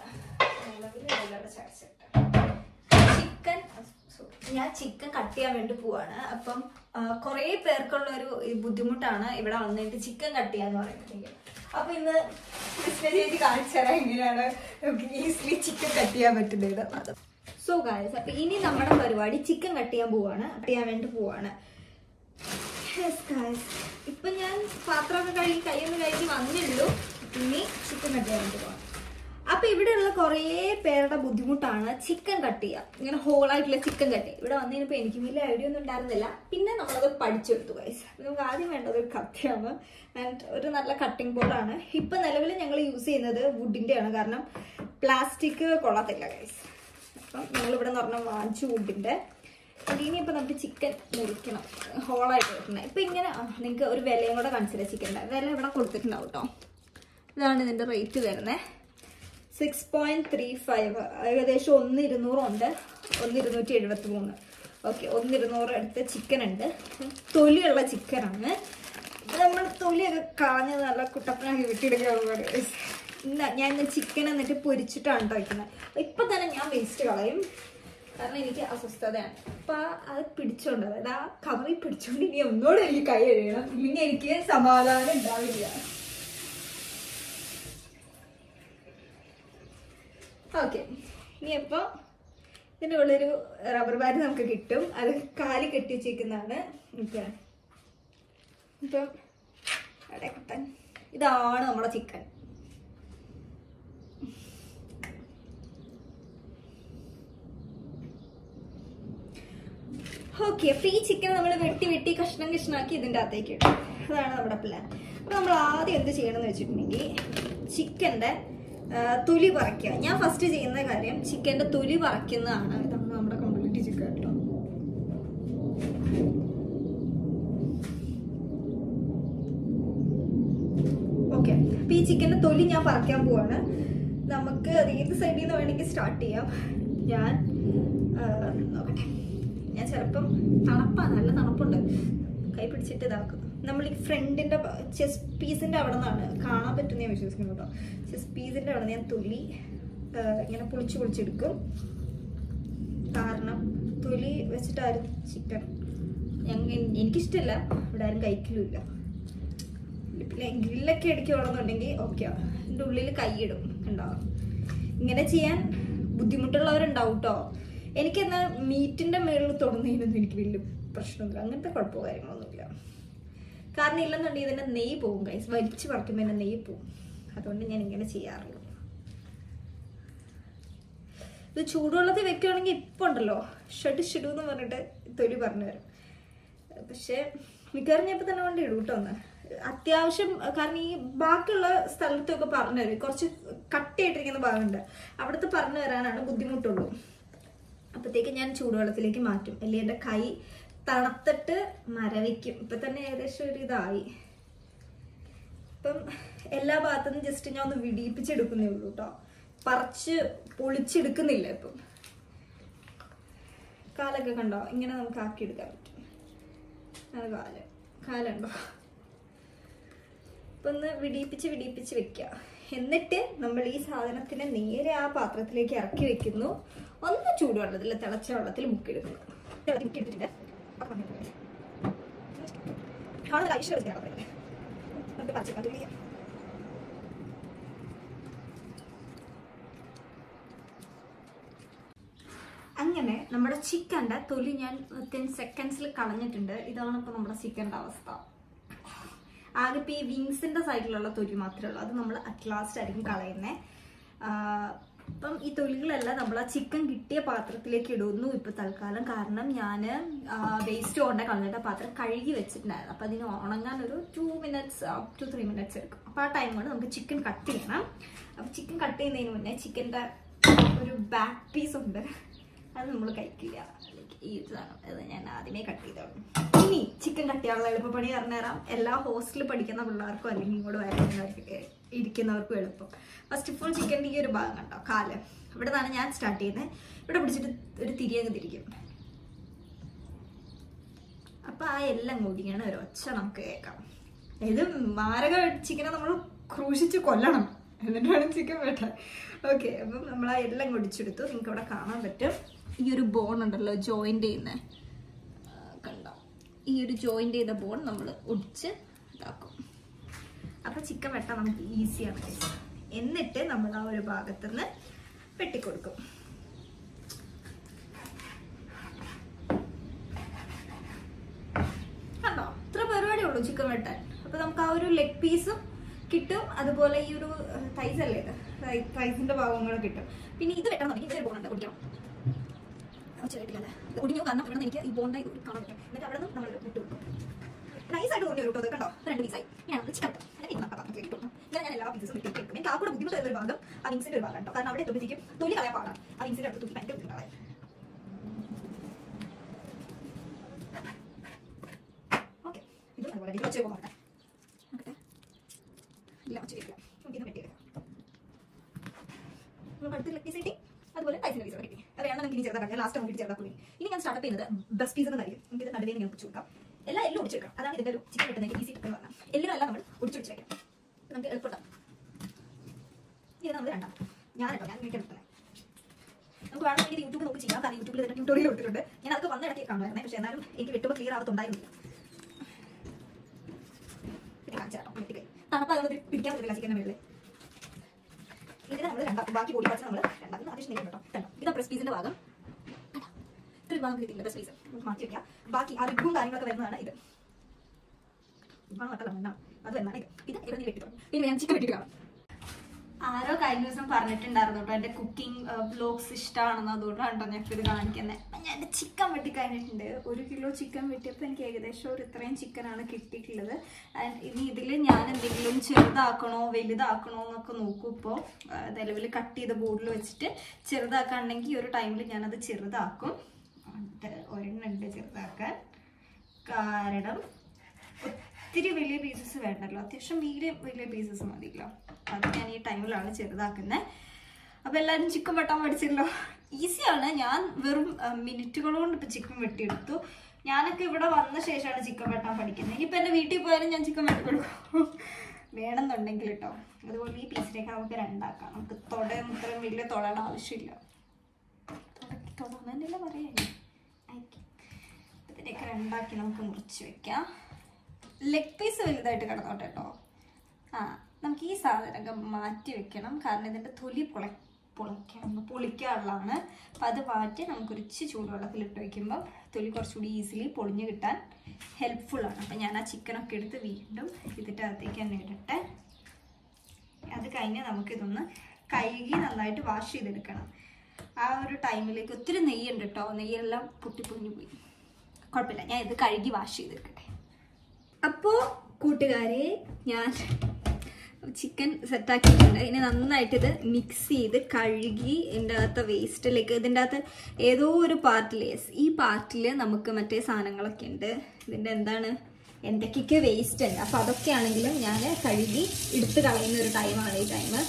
ചിക്കൻ ഞാൻ ചിക്കൻ കട്ട് ചെയ്യാൻ വേണ്ടി പോവാണ് അപ്പം കുറേ പേർക്കുള്ള ഒരു ബുദ്ധിമുട്ടാണ് ഇവിടെ വന്നിട്ട് ചിക്കൻ കട്ട് ചെയ്യാന്ന് പറയുന്നുണ്ടെങ്കിൽ അപ്പൊ ഇന്ന് കൃഷ്ണ ചേച്ചി കാണിച്ചു തരാം എങ്ങനെയാണ് നമുക്ക് ഈസിലി ചിക്കൻ കട്ട് ചെയ്യാൻ പറ്റുന്നത് അത് സോ ഗായ്സ് അപ്പൊ ഇനി നമ്മുടെ പരിപാടി ചിക്കൻ കട്ട് ചെയ്യാൻ പോവാണ് കട്ട് ചെയ്യാൻ വേണ്ടി പോവാണ് Yes, guys. ഇപ്പൊ ഞാൻ പാത്രമൊക്കെ കഴുകി കൈയൊന്ന് കഴുകി വന്നിട്ടുള്ളൂ ഇനി ചിക്കൻ കട്ട് ചെയ്യാൻ വേണ്ടി പോവാം അപ്പൊ ഇവിടെയുള്ള കുറേ പേരുടെ ബുദ്ധിമുട്ടാണ് ചിക്കൻ കട്ട് ചെയ്യുക ഇങ്ങനെ ഹോളായിട്ടുള്ള ചിക്കൻ കട്ട് ചെയ്യുക ഇവിടെ വന്നതിനിപ്പോ എനിക്ക് വലിയ ഐഡിയ ഒന്നും ഉണ്ടായിരുന്നില്ല പിന്നെ നമ്മളത് പഠിച്ചെടുത്തു ഗൈസ് നമുക്ക് ആദ്യം വേണ്ടത് ഒരു കത്തിയാണ് ആൻഡ് ഒരു നല്ല കട്ടിംഗ് ബോർഡാണ് ഇപ്പൊ നിലവിൽ ഞങ്ങൾ യൂസ് ചെയ്യുന്നത് വുഡിന്റെ ആണ് കാരണം പ്ലാസ്റ്റിക് കൊള്ളത്തില്ല ഗൈസ് അപ്പം ഞങ്ങൾ ഇവിടെ നിന്ന് പറഞ്ഞ വാങ്ങിച്ചു വുഡിന്റെ ഇനിയിപ്പോൾ നമുക്ക് ചിക്കൻ മുറിക്കണം ഹോളായിട്ട് വെക്കണം ഇപ്പം ഇങ്ങനെ നിങ്ങൾക്ക് ഒരു വിലയും കൂടെ കാണിച്ചില്ല ചിക്കൻ്റെ വില ഇവിടെ കൊടുത്തിട്ടുണ്ടാവും കേട്ടോ ഇതാണ് ഇതിൻ്റെ റേറ്റ് വരുന്നത് സിക്സ് പോയിന്റ് ത്രീ ഫൈവ് ഏകദേശം ഒന്ന് ഇരുന്നൂറുണ്ട് ഒന്ന് ഇരുന്നൂറ്റി എഴുപത്തി മൂന്ന് ഓക്കെ ഒന്ന് ഇരുന്നൂറ് അടുത്ത ചിക്കൻ ഉണ്ട് തൊലിയുള്ള ചിക്കനാണ് ഇത് നമ്മൾ തൊലിയൊക്കെ കളഞ്ഞത് നല്ല കുട്ടപ്പനാക്കി വിട്ടിടുകയാണ് ഇന്ന് ഞാൻ ഇന്ന് ചിക്കൻ എന്നിട്ട് പൊരിച്ചിട്ടാണ് കേട്ടോ വയ്ക്കുന്നത് ഇപ്പം തന്നെ ഞാൻ വേസ്റ്റ് കളയും കാരണം എനിക്ക് അസ്വസ്ഥതയാണ് അപ്പൊ ആ അത് പിടിച്ചോണ്ട് അതായത് ആ കവറിൽ പിടിച്ചോണ്ട് ഇനി ഒന്നുകൂടെ എനിക്ക് കൈ കഴിയണം ഇല്ലെങ്കിൽ എനിക്ക് സമാധാനം ഉണ്ടാവില്ല ഓക്കെ ഇനി അപ്പോൾ ഇതിൻ്റെ ഉള്ളൊരു റബ്ബർ ബാൻഡ് നമുക്ക് കിട്ടും അത് കാല് കെട്ടി വെച്ചേക്കുന്നതാണ് ഓക്കെ ഇപ്പം എവിടെ കിട്ടാൻ ഇതാണ് നമ്മുടെ ചിക്കൻ ഓക്കെ അപ്പൊ ഈ ചിക്കൻ നമ്മൾ വെട്ടി വെട്ടി കഷ്ണം കഷ്ണമാക്കി ഇതിൻ്റെ അകത്തേക്ക് ഇടും അതാണ് നമ്മുടെ പ്ലാൻ അപ്പൊ നമ്മൾ ആദ്യം എന്ത് ചെയ്യണം എന്ന് വെച്ചിട്ടുണ്ടെങ്കിൽ ചിക്കൻ്റെ തൊലി പറിക്കുക ഞാൻ ഫസ്റ്റ് ചെയ്യുന്ന കാര്യം ചിക്കൻ്റെ തൊലി പറിക്കുന്നതാണ് ഇതാണ് നമ്മുടെ കംപ്ലീറ്റ് ചിക്കൻ കേട്ടോ ഓക്കെ അപ്പൊ ഈ ചിക്കൻ്റെ തൊലി ഞാൻ പറിക്കാൻ പോവാണ് നമുക്ക് അത് ഏത് സൈഡിൽ നിന്ന് വേണമെങ്കിൽ സ്റ്റാർട്ട് ചെയ്യാം ഞാൻ ആ, നോക്കട്ടെ ഞാൻ ചിലപ്പം തണുപ്പാണ് നല്ല തണുപ്പുണ്ട് കൈ പിടിച്ചിട്ട് ഇതാക്കും നമ്മൾ ഈ ഫ്രണ്ടിന്റെ ചെസ് പീസിന്റെ അവിടെ നിന്നാണ് കാണാൻ പറ്റുന്ന ഞാൻ വിശ്വസിക്കുന്നു കേട്ടോ ചെസ് പീസിന്റെ അവിടെ ഞാൻ തൊലി ആ, ഇങ്ങനെ പൊളിച്ച് പൊളിച്ചെടുക്കും കാരണം തൊലി വെച്ചിട്ടാരും ചിക്കൻ എനിക്കിഷ്ടമല്ല ഇവിടെ ആരും കഴിക്കലുമില്ല പിന്നെ ഗ്രില്ലൊക്കെ അടിക്കുകയാണെന്നുണ്ടെങ്കിൽ ഓക്കെ എൻ്റെ ഉള്ളിൽ കൈയിടും ഉണ്ടാവും ഇങ്ങനെ ചെയ്യാൻ ബുദ്ധിമുട്ടുള്ളവരുണ്ടാവും കേട്ടോ എനിക്കെന്നാൽ മീറ്റിന്റെ മേളിൽ തൊടുന്നതിനൊന്നും എനിക്ക് വലിയ പ്രശ്നമൊന്നുമില്ല അങ്ങനത്തെ കുഴപ്പമോ കാര്യങ്ങളൊന്നുമില്ല കാരണം ഇല്ലെന്നുണ്ടെങ്കിൽ ഇതിന്റെ നെയ്യ് പോകും കൈസ് വലിച്ചു പറിക്കുമ്പോൾ എൻ്റെ നെയ്യ് പോകും അതുകൊണ്ട് ഞാൻ ഇങ്ങനെ ചെയ്യാറുള്ളൂ ഇത് ചൂടുവെള്ളത്തിൽ വെക്കുകയാണെങ്കിൽ ഇപ്പം ഉണ്ടല്ലോ ഷഡ് ഷിഡു എന്ന് പറഞ്ഞിട്ട് തൊലി പറഞ്ഞു തരും പക്ഷേ മിക്കവാറും ഞാൻ ഇപ്പം തന്നെ കൊണ്ട് ഇടും കേട്ടോ ഒന്ന് അത്യാവശ്യം കാരണം ഈ ബാക്കിയുള്ള സ്ഥലത്തൊക്കെ പറഞ്ഞു തരും കുറച്ച് കട്ടിയായിട്ടിരിക്കുന്ന ഭാഗമുണ്ട് അവിടുത്തെ പറഞ്ഞു തരാനാണ് ബുദ്ധിമുട്ടുള്ളൂ അപ്പോഴത്തേക്ക് ഞാൻ ചൂടുവെള്ളത്തിലേക്ക് മാറ്റും അല്ലെങ്കിൽ എൻ്റെ കൈ തണുത്തിട്ട് മരവിക്കും ഇപ്പം തന്നെ ഏകദേശം ഒരു ഇതായി ഇപ്പം എല്ലാ ഭാഗത്തുനിന്നും ജസ്റ്റ് ഞാൻ ഒന്ന് വിടിയിപ്പിച്ചെടുക്കുന്നേ ഉള്ളൂ കേട്ടോ പറിച്ച് പൊളിച്ചെടുക്കുന്നില്ല ഇപ്പം കാലൊക്കെ കണ്ടോ ഇങ്ങനെ നമുക്ക് ആക്കിയെടുക്കാൻ പറ്റും അത് കാല് കാലുണ്ടോ ഇപ്പൊ ഒന്ന് വിടിയിപ്പിച്ച് വിടിയിപ്പിച്ച് വെക്കുക എന്നിട്ട് നമ്മൾ ഈ സാധനത്തിനെ നേരെ ആ പാത്രത്തിലേക്ക് ഇറക്കി വെക്കുന്നു ഒന്ന് ചൂടുവെള്ളത്തിൽ തിളച്ച വെള്ളത്തിൽ മുക്കിയെടുക്കുന്നു മുക്കിയെടുത്തിട്ടുണ്ട് കാണുന്ന ഐശ്വര്യ എടുക്കണം അപ്പഴേ. നമുക്ക് പച്ചക്കാൻ തുള്ളിയാം. അങ്ങനെ നമ്മുടെ ചിക്കൻ്റെ തൊലി ഞാൻ ടെൻ സെക്കൻഡ്സിൽ കളഞ്ഞിട്ടുണ്ട് ഇതാണ് ഇപ്പോൾ നമ്മുടെ ചിക്കൻ്റെ അവസ്ഥ ആകെ ഇപ്പോൾ ഈ വിങ്സിൻ്റെ സൈഡിലുള്ള തൊലി മാത്രമേ ഉള്ളൂ അത് നമ്മൾ അറ്റ് ലാസ്റ്റ് ആയിരിക്കും കളയുന്നത് അപ്പം ഈ തൊലികളെല്ലാം നമ്മൾ ആ ചിക്കൻ കിട്ടിയ പാത്രത്തിലേക്ക് ഇടുന്നു ഇപ്പോൾ തൽക്കാലം കാരണം ഞാൻ വേസ്റ്റ് കൊണ്ട് കളഞ്ഞിട്ട് ആ പാത്രം കഴുകി വെച്ചിട്ടുണ്ടായിരുന്നു അപ്പം അതിന് ഉണങ്ങാൻ ഒരു two minutes two three minutes എടുക്കും അപ്പോൾ ആ ടൈം കൊണ്ട് നമുക്ക് ചിക്കൻ കട്ട് ചെയ്യണം അപ്പം ചിക്കൻ കട്ട് ചെയ്യുന്നതിന് മുന്നേ ചിക്കൻ്റെ ഒരു ബാക്ക് പീസ് ഉണ്ട് അത് നമ്മൾ കഴിക്കില്ല Like ഈ ഒരു സാധനം അത് ഞാൻ ആദ്യമേ കട്ട് ചെയ്തോളും ഇനി ചിക്കൻ കട്ട് ചെയ്യാനുള്ള എളുപ്പപ്പണി പറഞ്ഞുതരാം എല്ലാ ഹോസ്റ്റലിൽ പഠിക്കുന്ന പിള്ളേർക്കും അല്ലെങ്കിൽ ഇങ്ങോട്ട് വരുന്നവർക്ക് ഇരിക്കുന്നവർക്കും എളുപ്പം ഫസ്റ്റ് ഓഫ് ഓൾ ചിക്കൻ്റെ ഈ ഒരു ഭാഗം കണ്ടോ കാല് ഇവിടെ നിന്നാണ് ഞാൻ സ്റ്റാർട്ട് ചെയ്യുന്നത് ഇവിടെ പിടിച്ചിട്ട് ഒരു തിരിയങ്ങ് തിരിക്കും അപ്പൊ ആ എല്ലാം കൂടിയാണ് ഒരു ഒച്ച നമുക്ക് കേൾക്കാം ഇത് മാരക ചിക്കനെ നമ്മൾ ക്രൂശിച്ച് കൊല്ലണം എന്നിട്ട് വേണം ചിക്കൻ വെട്ടാൻ ഓക്കെ അപ്പം നമ്മൾ ആ എല്ലാം കുടിച്ചെടുത്തു നിങ്ങൾക്ക് ഇവിടെ കാണാൻ പറ്റും ഈ ഒരു ബോൺ ഉണ്ടല്ലോ ജോയിന്റ് ചെയ്യുന്ന കണ്ടോ ഈ ഒരു ജോയിന്റ് ചെയ്ത ബോൺ നമ്മൾ ഒടിച്ച് ഇതാക്കും അപ്പൊ ചിക്കൻ വെട്ടാൻ നമുക്ക് ഈസിയാണ് എന്നിട്ട് നമ്മൾ ആ ഒരു ഭാഗത്തുനിന്ന് വെട്ടിക്കൊടുക്കും കണ്ടോ ഇത്ര പരിപാടിയേ ഉള്ളൂ ചിക്കൻ വെട്ടാൻ അപ്പൊ നമുക്ക് ആ ഒരു ലെഗ് പീസും കിട്ടും അതുപോലെ ഈ ഒരു തൈസ് അല്ലേ ഇത് തൈസിന്റെ ഭാഗങ്ങളും കിട്ടും പിന്നെ ഇത് വെട്ടാൻ തുടങ്ങി ഇതൊരു ബോണുണ്ട് കുടിക്കണം ഒടിഞ്ഞു കാരണം ഇവിടെ എനിക്ക് ഈ ബോണ്ട ഇത് കാണാൻ പറ്റും എന്നിട്ട് അവിടെ നിന്ന് നമ്മൾ വിട്ടു നൈസായിട്ട് തോന്നി ഒരു കേട്ടോ കണ്ടോ രണ്ട് പീസായി ഞാൻ ചിക്കൻ ഇങ്ങനെ ഞാൻ എല്ലാ പീസും ഇട്ട് എടുക്കും എനിക്ക് ആ കൂടെ ബുദ്ധിമുട്ട് ഒരു ഭാഗം ആ വിങ്സിന്റെ ഒരു ഭാഗം കേട്ടോ കാരണം അവിടെ എത്തുമ്പോഴത്തേക്കും തൊലി കളയാൻ പാടാണ് ആ വിങ്സിന്റെ അടുത്ത് തൊലി ഭയങ്കര ബുദ്ധിമുട്ടാണ് വേണ്ടി ഒച്ച നോക്കട്ടെ നോക്കട്ടെ ഇല്ല ഒച്ച കേൾക്കില്ല നമുക്കിന്ന് വെട്ടിയെടുക്കാം നമുക്ക് അടുത്ത ലെഗ് പീസ് കിട്ടി അതുപോലെ ടൈസിന്റെ പീസ് കിട്ടി അറിയാണ്ട് നമുക്ക് ഇനി ചെറുതാക്കാം ലാസ്റ്റ് നമുക്ക് ചെറുതാക്കുള്ളൂ ഇനി ഞാൻ സ്റ്റാർട്ട് ചെയ്യുന്നത് ബസ് പീസ് എന്നായിരിക്കും നമുക്ക് ഇത് നടുവേന്ന് ഞാൻ ഒടിച്ചു കൊടുക്കാം എല്ലാ എല്ലാം ഒടിച്ചെടുക്കാം അതാണ് ഇതിന്റെ ഒരു ചിക്കൻ കിട്ടുന്നത് ഈസി എന്ന് പറഞ്ഞാൽ എല്ലാം നമ്മൾ ഒടിച്ചൊടിച്ച് വെക്കാം നമുക്ക് എളുപ്പമുണ്ടാവും ഇത് നമ്മൾ രണ്ടാം ഞാൻ കേട്ടോ ഞാൻ വീട്ടിൽ എടുത്തത് നമുക്ക് വേണമെങ്കിൽ യൂട്യൂബ് നോക്കി ചെയ്യാം കാരണം യൂട്യൂബിൽ ഇതിന്റെ ട്യൂട്ടോറിയൽ കൊടുത്തിട്ടുണ്ട് ഞാൻ അതൊക്കെ വന്ന ഇടയ്ക്ക് കാണുമായിരുന്നേ പക്ഷേ എന്നാലും എനിക്ക് വെട്ടുമ്പോൾ ക്ലിയർ ആവത്തുണ്ടായിരുന്നില്ല ഇത് കാണിച്ചു തരാം വെട്ടിക്കൈ തണുപ്പാകുമ്പോൾ പിടിക്കാൻ പറ്റില്ല ചിക്കൻ്റെ മേളിൽ ഇതിന് നമ്മൾ രണ്ടാം ബാക്കി പൊടി പാച്ച് നമ്മൾ രണ്ടാം ആദ്യം നെയ്യും കേട്ടോ കണ്ടോ ഇതാ പ്രസ് പീസിന്റെ ഭാഗം കണ്ടോ? ഇത്രയും ഭാഗം കിട്ടിയില്ല പ്രസ് പീസ് നമുക്ക് മാറ്റി വെക്കാം ബാക്കി ആ റിബും കാര്യങ്ങളൊക്കെ വരുന്നതാണ് ഇത് റിബാണ് നട്ടല്ല മണ്ണാണ് അത് വരുന്നതാണ് ഇത് ഇത് ഇവിടെ നീ വെട്ടി തുടങ്ങി പിന്നെ ഞാൻ ചിക്കൻ വെട്ടി കാണാം ആരോ കഴിഞ്ഞ ദിവസം പറഞ്ഞിട്ടുണ്ടായിരുന്നു കേട്ടോ എൻ്റെ കുക്കിംഗ് വ്ലോഗ്സ് ഇഷ്ടമാണെന്ന് അതുകൊണ്ടാണ് കേട്ടോ ഞാൻ ഇത് കാണിക്കുന്നത് ഞാൻ എൻ്റെ ചിക്കൻ വെട്ടി കഴിഞ്ഞിട്ടുണ്ട് ഒരു കിലോ ചിക്കൻ വെട്ടിയപ്പോൾ എനിക്ക് ഏകദേശം ഒരു ഇത്രയും ചിക്കനാണ് കിട്ടിയിട്ടുള്ളത് ആൻഡ് ഇനി ഇതിൽ ഞാൻ എന്തെങ്കിലും ചെറുതാക്കണോ വലുതാക്കണോ എന്നൊക്കെ നോക്കും ഇപ്പോൾ നിലവിൽ കട്ട് ചെയ്ത ബോർഡിൽ വെച്ചിട്ട് ചെറുതാക്കാണെങ്കിൽ ഈ ഒരു ടൈമിൽ ഞാനത് ചെറുതാക്കും അത് ഒരെണ്ണുണ്ട് ചെറുതാക്കാൻ കാരണം ഒത്തിരി വലിയ പീസസ് വേണ്ടല്ലോ അത്യാവശ്യം മീഡിയം വലിയ പീസസ് മതിയല്ലോ അത് ഞാൻ ഈ ടൈമിലാണ് ചെറുതാക്കുന്നത് അപ്പോൾ എല്ലാവരും ചിക്കൻ വെട്ടാൻ പഠിച്ചല്ലോ ഈസിയാണ് ഞാൻ വെറും മിനിറ്റുകൾ കൊണ്ട് ഇപ്പോൾ ചിക്കൻ വെട്ടിയെടുത്തു ഞാനൊക്കെ ഇവിടെ വന്ന ശേഷമാണ് ചിക്കൻ വെട്ടാൻ പഠിക്കുന്നത് ഇനിയിപ്പോൾ എൻ്റെ വീട്ടിൽ പോയാലും ഞാൻ ചിക്കൻ വെട്ടിക്കൊടുക്കും വേണമെന്നുണ്ടെങ്കിൽ കേട്ടോ അതുപോലെ ഈ പീസിലേക്ക് നമുക്ക് രണ്ടാക്കാം നമുക്ക് തൊടയൊന്നും ഇത്രയും വലിയ തൊടയുടെ ആവശ്യമില്ല തുടക്കി തൊടാന്നല്ലേ പറയാ ഇതിലേക്ക് രണ്ടാക്കി നമുക്ക് മുറിച്ച് വെക്കാം ലെഗ് പീസ് വലുതായിട്ട് കിടന്നോട്ടെ കേട്ടോ ആ നമുക്ക് ഈ സാധനമൊക്കെ മാറ്റി വെക്കണം കാരണം ഇതിൻ്റെ തൊലി പൊള പൊളിക്കാൻ പൊളിക്കാനുള്ളതാണ് അപ്പം അത് മാറ്റി നമുക്കൊരു ഇച്ചിരി ചൂടുവെള്ളത്തിൽ ഇട്ട് വയ്ക്കുമ്പം തൊലി കുറച്ചുകൂടി ഈസിലി പൊളിഞ്ഞ് കിട്ടാൻ ഹെൽപ്ഫുള്ളാണ് അപ്പം ഞാൻ ആ ചിക്കനൊക്കെ എടുത്ത് വീണ്ടും ഇതിൻ്റെ അകത്തേക്ക് തന്നെ ഇടട്ടെ അത് കഴിഞ്ഞ് നമുക്കിതൊന്ന് കഴുകി നന്നായിട്ട് വാഷ് ചെയ്തെടുക്കണം ആ ഒരു ടൈമിലേക്ക് ഒത്തിരി നെയ്യുണ്ട് കേട്ടോ നെയ്യെല്ലാം പൊട്ടിപ്പൊളിഞ്ഞു പോയി കുഴപ്പമില്ല ഞാൻ ഇത് കഴുകി വാഷ് ചെയ്തെടുക്കട്ടെ അപ്പോൾ കൂട്ടുകാരെ ഞാൻ ചിക്കൻ സെറ്റാക്കിയിട്ടുണ്ട് ഇനി നന്നായിട്ട് ഇത് മിക്സ് ചെയ്ത് കഴുകി ഇതിൻ്റെ അകത്തെ വേസ്റ്റിലേക്ക് ഇതിൻ്റെ അകത്ത് ഏതോ ഒരു പാർട്ടിൽ ഈ പാർട്ടിൽ നമുക്ക് മറ്റേ സാധനങ്ങളൊക്കെ ഉണ്ട് ഇതിൻ്റെ എന്താണ് എന്തൊക്കെയൊക്കെ വേസ്റ്റ് ഉണ്ട് അപ്പോൾ അതൊക്കെ ആണെങ്കിലും ഞാൻ കഴുകി എടുത്ത് കളയുന്ന ഒരു ടൈമാണ് ഈ ടൈം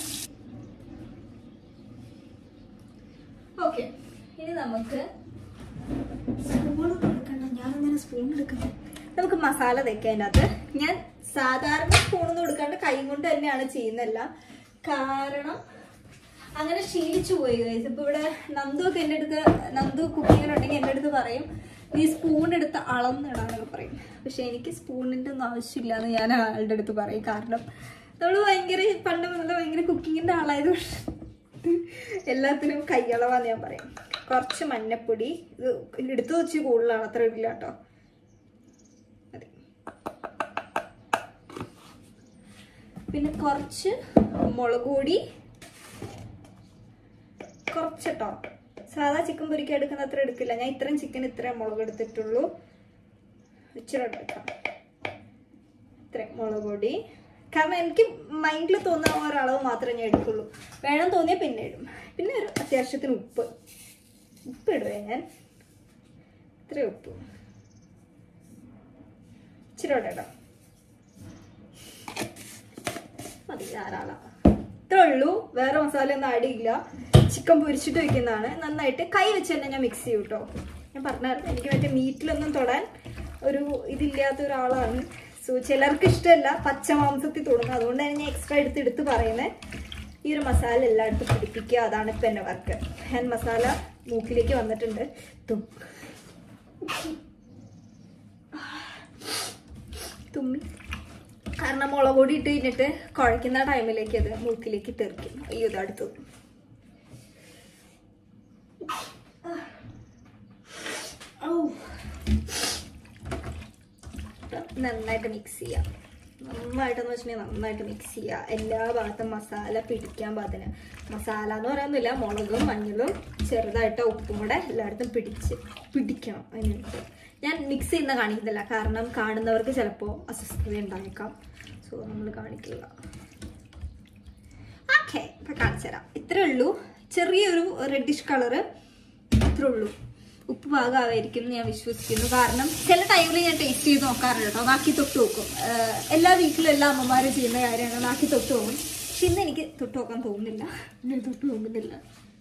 ഓക്കെ ഇനി നമുക്ക് സ്പൂൺ എടുക്കണ്ട ഞാനങ്ങനെ സ്പൂൺ എടുക്കണ്ട നമുക്ക് മസാല തേക്കാം അതിനകത്ത് ഞാൻ സാധാരണ സ്പൂണൊന്നും എടുക്കാണ്ട് കൈ കൊണ്ട് തന്നെയാണ് ചെയ്യുന്നല്ല കാരണം അങ്ങനെ ശീലിച്ചു പോയി guys. ഇപ്പൊ ഇവിടെ നന്ദു ഒക്കെ എൻ്റെ അടുത്ത് നന്ദു കുക്കിങ്ങിനുണ്ടെങ്കിൽ എൻ്റെ അടുത്ത് പറയും നീ സ്പൂൺ എടുത്ത് അളന്നിടാനൊക്കെ പറയും പക്ഷെ എനിക്ക് സ്പൂണിൻ്റെ ഒന്നും ആവശ്യമില്ല എന്ന് ഞാൻ ആളുടെ അടുത്ത് പറയും കാരണം നമ്മൾ ഭയങ്കര പണ്ട് മുതൽ ഭയങ്കര കുക്കിങ്ങിൻ്റെ ആളായതുകൊണ്ട് എല്ലാത്തിനും കൈയളവാന്ന് ഞാൻ പറയും കുറച്ച് മഞ്ഞപ്പൊടി ഇത് എടുത്തു വെച്ച് കൂടുതലാണ് അത്ര ഇല്ല കേട്ടോ മതി പിന്നെ കുറച്ച് മുളക് പൊടി കുറച്ച് കേട്ടോ സാധാ ചിക്കൻ പൊരിക്കാൻ എടുക്കുന്ന അത്ര എടുക്കില്ല ഞാൻ ഇത്രയും ചിക്കൻ ഇത്രയും മുളക് എടുത്തിട്ടുള്ളൂ ഇച്ചിരി എടുക്കാം ഇത്രയും മുളക് പൊടി കാരണം എനിക്ക് മൈൻഡിൽ തോന്നുന്ന ഒരളവ് മാത്രമേ ഞാൻ എടുക്കുള്ളൂ വേണം തോന്നിയാൽ പിന്നെ ഇടും പിന്നെ ഒരു അത്യാവശ്യത്തിന് ഉപ്പ് ഉപ്പ് ഇടുവേ ഞാൻ ഇത്ര ഉപ്പ് ഇച്ചിരി കൂടെ ഇടാം മതി ധാരാളം ഇത്രേ ഉള്ളൂ വേറെ മസാല ഒന്നും ആഡ് ചെയ്യില്ല ചിക്കൻ പൊരിച്ചിട്ട് വെക്കുന്നതാണ് നന്നായിട്ട് കൈ വെച്ച് തന്നെ ഞാൻ മിക്സ് ചെയ്യും കേട്ടോ ഞാൻ പറഞ്ഞായിരുന്നു എനിക്ക് മറ്റേ മീറ്റിലൊന്നും തൊടാൻ ഒരു ഇതില്ലാത്ത ഒരാളാണ് സോ ചിലർക്ക് ഇഷ്ടമല്ല പച്ച മാംസത്തിൽ തൊടുന്നത് അതുകൊണ്ട് തന്നെ ഞാൻ എക്സ്ട്രാ എടുത്ത് എടുത്ത് പറയുന്നത് ഈ ഒരു മസാല എല്ലായിടത്തും പിടിപ്പിക്കുക അതാണ് ഇപ്പം എൻ്റെ വർക്ക് ഞാൻ മസാല മൂക്കിലേക്ക് വന്നിട്ടുണ്ട് തും തുമ്മി കാരണം മുളക് പൊടി ഇട്ട് കഴിഞ്ഞിട്ട് കുഴയ്ക്കുന്ന ടൈമിലേക്ക് അത് മൂക്കിലേക്ക് തെറിക്കും അയ്യോ ഇത് അടുത്തു ഔ. നന്നായിട്ട് മിക്സ് ചെയ്യാം നന്നായിട്ടെന്ന് വെച്ചിട്ടുണ്ടെങ്കിൽ നന്നായിട്ട് മിക്സ് ചെയ്യുക എല്ലാ ഭാഗത്തും മസാല പിടിക്കാൻ പാകത്തിന് മസാല എന്ന് പറയാനൊന്നുമില്ല മുളകും മഞ്ഞളും ചെറുതായിട്ട് ഉപ്പും കൂടെ എല്ലായിടത്തും പിടിച്ച് പിടിക്കണം അതിനുണ്ട് ഞാൻ മിക്സ് ചെയ്യുന്ന കാണിക്കുന്നില്ല കാരണം കാണുന്നവർക്ക് ചിലപ്പോൾ അസ്വസ്ഥത ഉണ്ടായേക്കാം സോ നമ്മൾ കാണിക്കില്ല ഓക്കെ ഇപ്പം കാണിച്ചു തരാം ഇത്രേ ഉള്ളൂ ചെറിയൊരു റെഡിഷ് കളറ് ഇത്രേ ഉള്ളൂ ഉപ്പ് പാകമായിരിക്കും എന്ന് ഞാൻ വിശ്വസിക്കുന്നു കാരണം ചില ടൈമിൽ ഞാൻ ടേസ്റ്റ് ചെയ്ത് നോക്കാറുണ്ട് കേട്ടോ നാക്കി തൊട്ട് നോക്കും ആഹ് എല്ലാ വീട്ടിലും എല്ലാ അമ്മമാരും ചെയ്യുന്ന കാര്യമാണ് നാക്കി തൊട്ട് നോക്കും പക്ഷെ ഇന്ന് എനിക്ക് തൊട്ട് നോക്കാൻ തോന്നുന്നില്ല ഇന്ന് തൊട്ട് നോക്കുന്നില്ല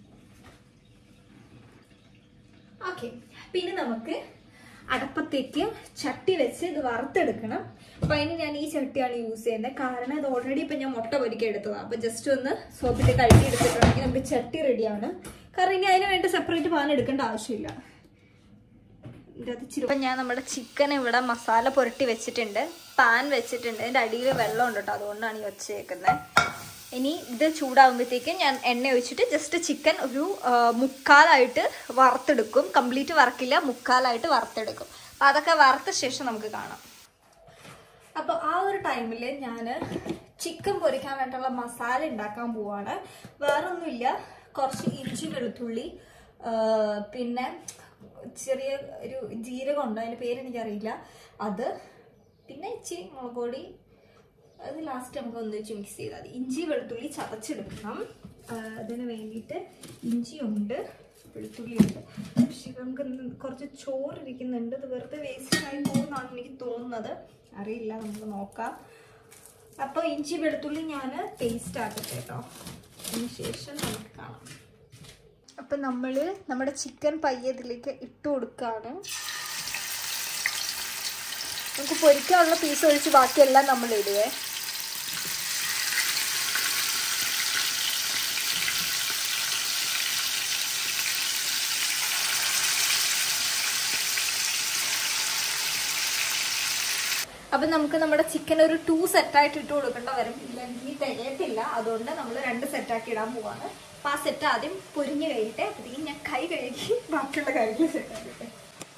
ഓക്കെ പിന്നെ നമുക്ക് അടപ്പത്തേക്ക് ചട്ടി വെച്ച് ഇത് വറുത്തെടുക്കണം അപ്പൊ അതിന് ഞാൻ ഈ ചട്ടിയാണ് യൂസ് ചെയ്യുന്നത് കാരണം ഇത് ഓൾറെഡി ഇപ്പൊ ഞാൻ മുട്ട പൊരിക്കാൻ എടുത്തതാണ് അപ്പൊ ജസ്റ്റ് ഒന്ന് സോപ്പിട്ട് കഴുകി എടുത്തിട്ടുണ്ടെങ്കിൽ നമുക്ക് ചട്ടി റെഡിയാണ് കാരണം ഇനി അതിന് വേണ്ടി സെപ്പറേറ്റ് പാൻ എടുക്കേണ്ട ആവശ്യമില്ല ഇപ്പം ഞാൻ നമ്മുടെ ചിക്കൻ ഇവിടെ മസാല പുരട്ടി വെച്ചിട്ടുണ്ട് പാൻ വെച്ചിട്ടുണ്ട് അതിൻ്റെ അടിയിൽ വെള്ളം ഉണ്ട് കേട്ടോ അതുകൊണ്ടാണ് ഈ ഒച്ച കേൾക്കുന്നത് ഇനി ഇത് ചൂടാകുമ്പോഴത്തേക്കും ഞാൻ എണ്ണ ഒഴിച്ചിട്ട് ജസ്റ്റ് ചിക്കൻ ഒരു ആ, മുക്കാലായിട്ട് വറുത്തെടുക്കും കംപ്ലീറ്റ് വറക്കില്ല മുക്കാലായിട്ട് വറുത്തെടുക്കും അപ്പം അതൊക്കെ വറുത്ത ശേഷം നമുക്ക് കാണാം അപ്പോൾ ആ ഒരു ടൈമിൽ ഞാൻ ചിക്കൻ പൊരിക്കാൻ വേണ്ടിയുള്ള മസാല ഉണ്ടാക്കാൻ പോവാണ് വേറൊന്നുമില്ല കുറച്ച് ഇഞ്ചി വെളുത്തുള്ളി ആ, പിന്നെ ചെറിയ ഒരു ജീരകം ഉണ്ട് അതിൻ്റെ പേരെനിക്കറിയില്ല അത് പിന്നെ ഇച്ചിരി മുളക് പൊടി അത് ലാസ്റ്റ് നമുക്ക് ഒന്ന് വെച്ച് മിക്സ് ചെയ്താൽ മതി ഇഞ്ചി വെളുത്തുള്ളി ചതച്ചെടുക്കണം ആ, അതിന് വേണ്ടിയിട്ട് ഇഞ്ചിയുണ്ട് വെളുത്തുള്ളിയുണ്ട് പക്ഷേ നമുക്ക് ഇന്ന് കുറച്ച് ചോറ് ഇരിക്കുന്നുണ്ട് ഇത് വെറുതെ വേസ്റ്റ് ആയി പോകുന്നതാണ് എനിക്ക് തോന്നുന്നത് അറിയില്ല നമുക്ക് നോക്കാം അപ്പോൾ ഇഞ്ചി വെളുത്തുള്ളി ഞാൻ പേസ്റ്റ് ആക്കട്ടെ കേട്ടോ അതിന് ശേഷം നമുക്ക് കാണാം അപ്പം നമ്മൾ നമ്മുടെ ചിക്കൻ പയ്യെ ഇതിലേക്ക് ഇട്ട് കൊടുക്കുകയാണ് നമുക്ക് പൊരിക്കാനുള്ള പീസ് ഒഴിച്ച് ബാക്കിയെല്ലാം നമ്മൾ ഇടുവേ അപ്പൊ നമുക്ക് നമ്മുടെ ചിക്കൻ ഒരു ടു സെറ്റായിട്ട് ഇട്ട് കൊടുക്കേണ്ട വരും ഇല്ലെങ്കിൽ തികയത്തില്ല അതുകൊണ്ട് നമ്മൾ രണ്ട് സെറ്റാക്കി ഇടാൻ പോവാണ് അപ്പൊ ആ സെറ്റ് ആദ്യം പൊരിഞ്ഞ് കഴിയട്ടെ അപ്പോഴത്തേക്കും ഞാൻ കൈ കഴുകി ബാക്കിയുള്ള കാര്യങ്ങൾ സെറ്റാക്കട്ടെ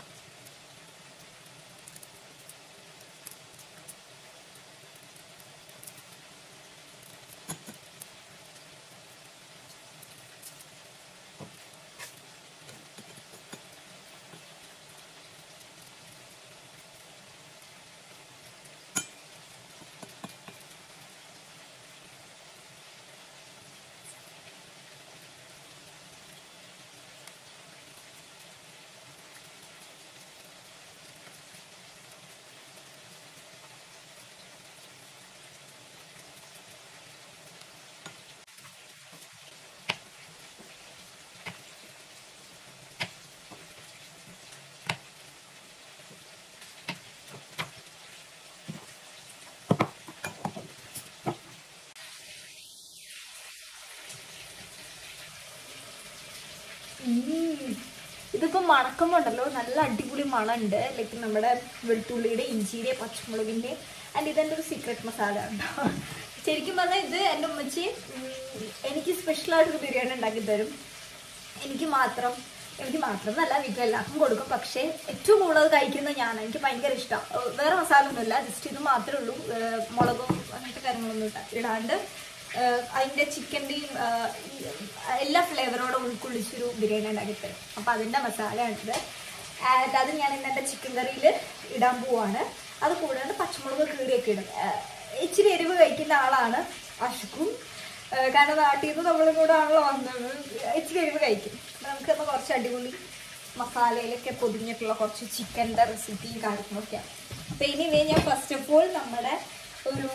ഉം. ഇതിപ്പോ മണക്കുമ്പോണ്ടല്ലോ നല്ല അടിപൊളി മണമുണ്ട് ലൈക്ക് നമ്മുടെ വെളുത്തുള്ളിയുടെ ഇഞ്ചിയുടെ പച്ചമുളകിന്റെ ആൻഡ് ഇതെന്റെ ഒരു സീക്രട്ട് മസാല ഉണ്ടോ ശരിക്കും പറഞ്ഞാൽ ഇത് എൻ്റെ ഉമ്മച്ചി ഉം, എനിക്ക് സ്പെഷ്യൽ ആയിട്ടൊരു ബിരിയാണി ഉണ്ടാക്കി തരും എനിക്ക് മാത്രം എനിക്ക് മാത്രം എന്നല്ല വീട്ടിൽ എല്ലാവർക്കും കൊടുക്കും പക്ഷേ ഏറ്റവും കൂടുതൽ കഴിക്കുന്നത് ഞാൻ എനിക്ക് ഭയങ്കര ഇഷ്ടം വേറെ മസാല ഒന്നുമില്ല ജസ്റ്റ് ഇത് മാത്രമേ ഉള്ളൂ ഏഹ് മുളകും അങ്ങനത്തെ കാര്യങ്ങളൊന്നും ഇട്ട ഇടാണ്ട് ഏഹ് അതിന്റെ ചിക്കൻ്റെയും എല്ലാ ഫ്ലേവറോടെ ഉൾക്കൊള്ളിച്ചൊരു ബിരിയാണി ഉണ്ടാക്കി തരും അപ്പം അതിൻ്റെ മസാലയാണിത് ആൻഡ് അത് ഞാൻ ഇന്ന് എൻ്റെ ചിക്കൻ കറിയിൽ ഇടാൻ പോവാണ് അത് കൂടാണ്ട് പച്ചമുളക് കീറിയൊക്കെ ഇടും ഏഹ് ഇച്ചിരി എരിവ് കഴിക്കുന്ന ആളാണ് അഷ്കും ഏഹ് കാരണം നാട്ടിൽ നിന്ന് നമ്മളും കൂടെ ആണല്ലോ വന്നത് ഇച്ചിരി എരിവ് കഴിക്കും അപ്പൊ നമുക്ക് എന്നാൽ കുറച്ച് അടിപൊളി മസാലയിലൊക്കെ പൊതിഞ്ഞിട്ടുള്ള കുറച്ച് ചിക്കൻ്റെ റെസിപ്പിയും കാര്യങ്ങളൊക്കെയാണ് അപ്പം ഇനി ഞാൻ ഫസ്റ്റ് ഓഫ് ഓൾ നമ്മുടെ ഒരു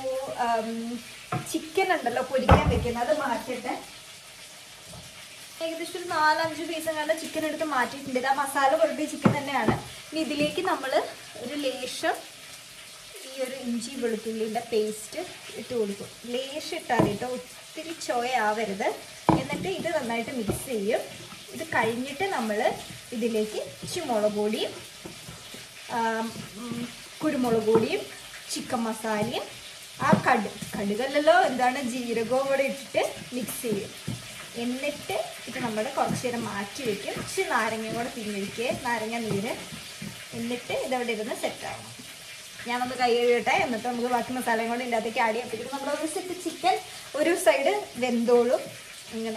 ചിക്കൻ ഉണ്ടല്ലോ പൊരിക്കാൻ വെക്കുന്നത് അത് മാറ്റിയിട്ട് ഏകദേശം ഒരു നാലഞ്ച് പീസ് കണ്ട ചിക്കൻ എടുത്ത് മാറ്റിയിട്ടുണ്ട് ഇത് ആ മസാല പുരട്ടിയ ചിക്കൻ തന്നെയാണ് ഇനി ഇതിലേക്ക് നമ്മൾ ഒരു ലേശം ഈ ഒരു ഇഞ്ചി വെളുത്തുള്ളിൻ്റെ പേസ്റ്റ് ഇട്ട് കൊടുക്കും ലേശം ഇട്ടാൽ കേട്ടോ ഒത്തിരി ചോയാവരുത് എന്നിട്ട് ഇത് നന്നായിട്ട് മിക്സ് ചെയ്യും ഇത് കഴിഞ്ഞിട്ട് നമ്മൾ ഇതിലേക്ക് ഇച്ചിരി മുളക് പൊടിയും ആം, ഉം, കുരുമുളക് പൊടിയും ചിക്കൻ മസാലയും ആ കടു കടുകല്ലല്ലോ എന്താണ് ജീരകവും കൂടെ ഇട്ടിട്ട് മിക്സ് ചെയ്യും എന്നിട്ട് ഇത് നമ്മൾ കുറച്ച് നേരം മാറ്റി വെക്കും ഇച്ചിരി നാരങ്ങയും കൂടെ പിഴിഞ്ഞൊഴിക്കുക നാരങ്ങ നീര് എന്നിട്ട് ഇതവിടെ ഇരുന്ന് സെറ്റ് ആവണം ഞാനൊന്ന് കൈ കഴുകട്ടെ എന്നിട്ട് നമുക്ക് ബാക്കി മസാലയും കൂടെ ഇതിനകത്തേക്ക് ആഡ് ചെയ്യാം നമ്മൾ ഒരു സെറ്റ് ചിക്കൻ ഒരു സൈഡ് വെന്തോളും അങ്ങനെ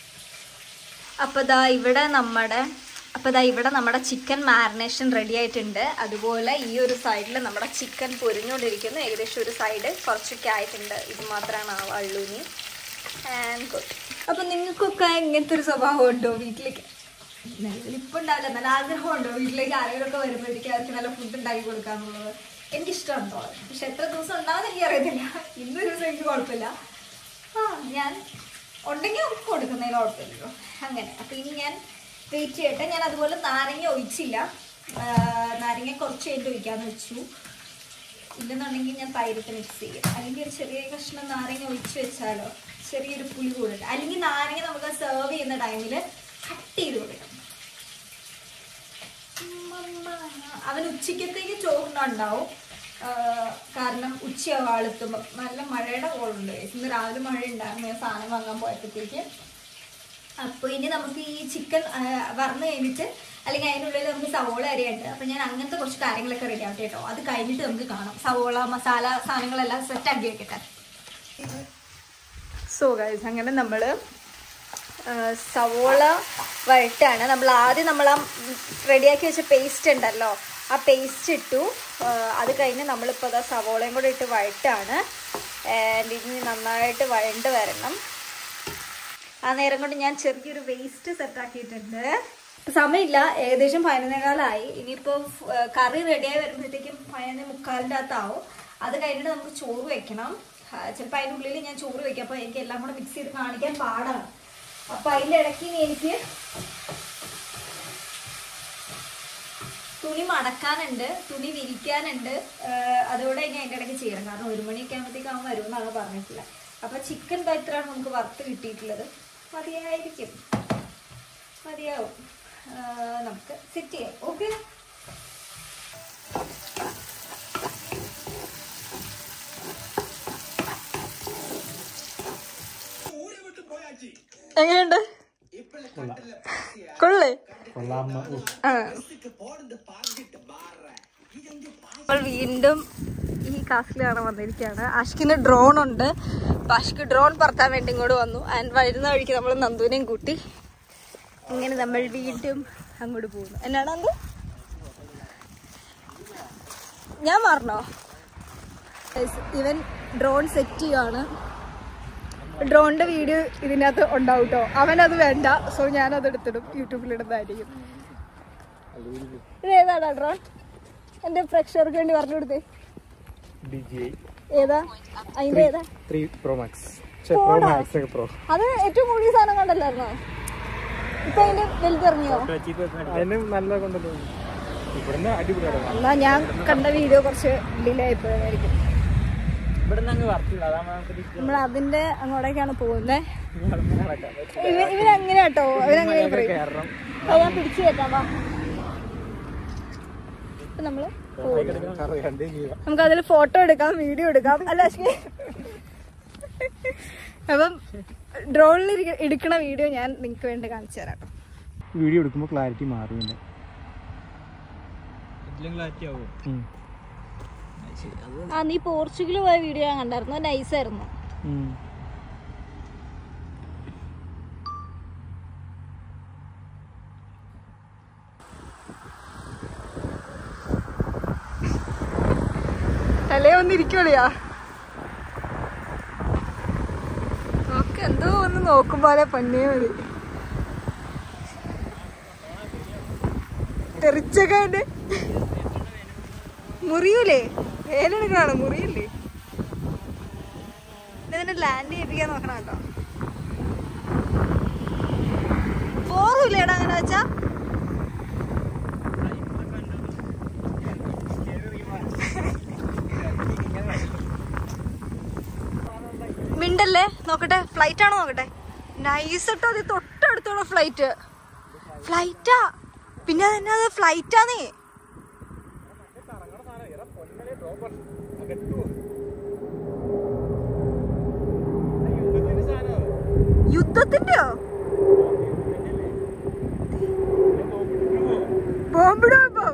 അപ്പോൾ ദാ ഇവിടെ നമ്മുടെ അപ്പോൾ ദാ ഇവിടെ നമ്മുടെ ചിക്കൻ മാരിനേഷൻ റെഡി ആയിട്ടുണ്ട് അതുപോലെ ഈ ഒരു സൈഡിൽ നമ്മുടെ ചിക്കൻ പൊരിഞ്ഞുകൊണ്ടിരിക്കുന്നു ഏകദേശം ഒരു സൈഡ് കുറച്ചൊക്കെ ആയിട്ടുണ്ട് ഇത് മാത്രമാണ് ആവുള്ളൂ ഇനി ആൻഡ് ഗുഡ് അപ്പോൾ നിങ്ങൾക്കൊക്കെ ഇങ്ങനത്തെ ഒരു സ്വഭാവം ഉണ്ടോ വീട്ടിലേക്ക് നിലവിൽ ഇപ്പം ഉണ്ടാവില്ല നല്ല ആഗ്രഹമുണ്ടോ വീട്ടിലേക്ക് ആരെങ്കിലുമൊക്കെ വരുമ്പോഴത്തേക്ക് അവർക്ക് നല്ല ഫുഡ് ഉണ്ടാക്കി കൊടുക്കാന്നുള്ളത് എനിക്കിഷ്ടമുണ്ടോ പക്ഷെ എത്ര ദിവസം ഉണ്ടാവുന്ന എനിക്ക് അറിയത്തില്ല ഇന്നൊരു ദിവസം എനിക്ക് കുഴപ്പമില്ല ആ ഞാൻ ഉണ്ടെങ്കിൽ അവർക്ക് കൊടുക്കുന്നതിന് കുഴപ്പമില്ലല്ലോ അങ്ങനെ അപ്പം ഇനി ഞാൻ വെയിറ്റ് ചെയ്യട്ടെ ഞാൻ അതുപോലെ നാരങ്ങ ഒഴിച്ചില്ല ആ, നാരങ്ങ കുറച്ച് കഴിഞ്ഞിട്ട് ഒഴിക്കാന്ന് വെച്ചു ഇല്ലെന്നുണ്ടെങ്കിൽ ഞാൻ തൈരിട്ട് മിക്സ് ചെയ്യും അല്ലെങ്കിൽ ഒരു ചെറിയ കഷ്ണം നാരങ്ങ ഒഴിച്ച് വെച്ചാലോ ചെറിയൊരു പുളി കൂടെ അല്ലെങ്കിൽ നാരങ്ങ നമുക്ക് സെർവ് ചെയ്യുന്ന ടൈമിൽ കട്ട് ചെയ്ത് കൊടുക്കണം ഉമ്മമ്മ. അവൻ ഉച്ചക്കത്തേക്ക് ചോറിനുണ്ടാവും കാരണം ഉച്ചയാവും ആളെത്തുമ്പോൾ നല്ല മഴയുടെ കോളുണ്ട് ഇന്ന് രാവിലെ മഴ ഉണ്ടായിരുന്നു ഞാൻ സാധനം വാങ്ങാൻ പോയപ്പോഴത്തേക്ക് അപ്പോൾ ഇനി നമുക്ക് ഈ ചിക്കൻ വറന്ന് കഴിഞ്ഞിട്ട് അല്ലെങ്കിൽ അതിൻ്റെ ഉള്ളിൽ നമുക്ക് സവോള അരിയുണ്ട് അപ്പോൾ ഞാൻ അങ്ങനത്തെ കുറച്ച് കാര്യങ്ങളൊക്കെ റെഡി ആവട്ടെ കേട്ടോ അത് കഴിഞ്ഞിട്ട് നമുക്ക് കാണാം സവോള മസാല സാധനങ്ങളെല്ലാം സെറ്റ് ആക്കി വെക്കട്ടെ സോ ഗൈസ് അങ്ങനെ നമ്മൾ സവോള വഴട്ടാണ് നമ്മൾ ആദ്യം നമ്മൾ ആ റെഡിയാക്കി വെച്ച പേസ്റ്റ് ഉണ്ടല്ലോ ആ പേസ്റ്റ് ഇട്ടു ആ, അത് കഴിഞ്ഞ് നമ്മളിപ്പോൾ അതാ സവോളയും കൂടെ ഇട്ട് വഴട്ടാണ് ആൻഡ് ഇനി നന്നായിട്ട് വഴണ്ട് വരണം ആ നേരം കൊണ്ട് ഞാൻ ചെറിയൊരു വേസ്റ്റ് സെറ്റ് ആക്കിയിട്ടുണ്ട് സമയമില്ല ഏകദേശം പതിനൊന്നേകാലായി ഇനിയിപ്പോൾ കറി റെഡിയായി വരുമ്പോഴത്തേക്കും പതിനൊന്ന് മുക്കാലിൻ്റെ അകത്താവും അത് കഴിഞ്ഞിട്ട് നമുക്ക് ചോറ് വെക്കണം ചിലപ്പോൾ അതിൻ്റെ ഉള്ളിൽ ഞാൻ ചോറ് വെക്കാം അപ്പോൾ എനിക്ക് എല്ലാം കൂടെ മിക്സ് ചെയ്ത് കാണിക്കാൻ പാടാണ് അപ്പോൾ അതിൻ്റെ ഇടയ്ക്ക് ഇനി എനിക്ക് തുണി മടക്കാനുണ്ട് തുണി വിരിക്കാനുണ്ട് ആഹ് അതോടെ ഇനി അതിൻ്റെ ഇടയ്ക്ക് ചെയ്യണം കാരണം ഒരു മണിയൊക്കെ ആകുമ്പോഴത്തേക്ക് അവൻ വരുമെന്നാണ് പറഞ്ഞിട്ടില്ല അപ്പോൾ ചിക്കൻ ഇത്രയാണ് നമുക്ക് വറുത്ത് കിട്ടിയിട്ടുള്ളത് മതിയായിരിക്കും മതിയാവും ആഹ് നമുക്ക് സെറ്റ് ചെയ്യാം ഓക്കെ എങ്ങനെയുണ്ട് കൊള്ളേ കൊള്ളാമ്മ ആ നമ്മൾ വീണ്ടും ഈ കാസിലാണ് വന്നിരിക്കുകയാണ് ആഷിക്കിന് ഡ്രോൺ ഉണ്ട് അപ്പൊ ആഷിക്ക് ഡ്രോൺ പറത്താൻ വേണ്ടി ഇങ്ങോട്ട് വന്നു ആൻഡ് വരുന്ന വഴിക്ക് നമ്മൾ നന്ദുവിനെയും കൂട്ടി ഇങ്ങനെ നമ്മൾ വീണ്ടും അങ്ങോട്ട് പോകുന്നു എന്നാണ് നന്ദു ഞാൻ മാറണോ ഇവൻ ഡ്രോൺ സെറ്റ് ചെയ്യുകയാണ് ഡ്രോണിന്റെ വീഡിയോ ഇതിനകത്ത് ഉണ്ടാവും കേട്ടോ അവനത് വേണ്ട സോ ഞാനത് എടുത്തിടും യൂട്യൂബിലിടുന്നതായിരിക്കും ഇത് ഏതാടാ ഡ്രോൺ എന്റെ പ്രേക്ഷകർക്ക് വേണ്ടി പറഞ്ഞു കൊടുത്തേ ഡി ജി ഏതാ അതിന്റെ ഏതാ three pro max pro max pro അത് ഏറ്റവും കൂടിയ സാധനം കണ്ടല്ലായിരുന്നോ ഇപ്പൊ അതിന്റെ വലുതിറങ്ങിയോ അതിന് നല്ല കൊണ്ടല്ലോ ഇവിടുന്ന് അടിപൊളിയാണ് എന്നാ ഞാൻ കണ്ട വീഡിയോ കുറച്ച് ഡിലേ ആയിപ്പോയതായിരിക്കും ഇവിടുന്ന് അങ്ങ് വർക്കില്ല അതാണ് നമുക്ക് നമ്മൾ അതിന്റെ അങ്ങോട്ടേക്കാണ് പോകുന്നത് ഇവ ഇവരങ്ങനെ കേട്ടോ ഇവരങ്ങനെ പറയും കയറണം അത് ഞാൻ പിടിച്ചു കയറ്റാം വാ ഇപ്പൊ നമ്മള് രണ്ടേ ചെയ്യാം നമുക്ക് അതിൽ ഫോട്ടോ എടുക്കാം വീഡിയോ എടുക്കാം അല്ല അശ്വി അപ്പം ഡ്രോണിൽ എടുക്കണ വീഡിയോ ഞാൻ നിങ്ങൾക്ക് വേണ്ടി കാണിച്ചു തരാം കേട്ടോ വീഡിയോ എടുക്കുമ്പോൾ ക്ലാരിറ്റി മാറുന്നുണ്ട് ആ നീ പോർച്ചുഗൽ പോയ വീഡിയോ ഞാൻ കണ്ടായിരുന്നു നൈസായിരുന്നു തലേ വന്നിരിക്കോളിയാ നോക്ക് എന്തോ ഒന്ന് നോക്കുമ്പോലെ പന്നേ മതി തെറിച്ചൊക്കെ മുറിയൂലേ വേലെടുക്കണോ മുറിയില്ലേ ഇതിനെ ലാൻഡ് ചെയ്യിപ്പിക്കാൻ നോക്കണം കേട്ടോ പോറൂലേടാ അങ്ങനെ വെച്ചാ മിണ്ടല്ലേ നോക്കട്ടെ ഫ്ലൈറ്റ് ആണോ നോക്കട്ടെ നൈസ് കേട്ടോ അത് തൊട്ടടുത്തുള്ള ഫ്ലൈറ്റ് ഫ്ലൈറ്റാ പിന്നെ അതന്നെ അത് ഫ്ലൈറ്റാന്നേ യുദ്ധത്തിന്റെയോ ബോംബിടോ ഇപ്പൊ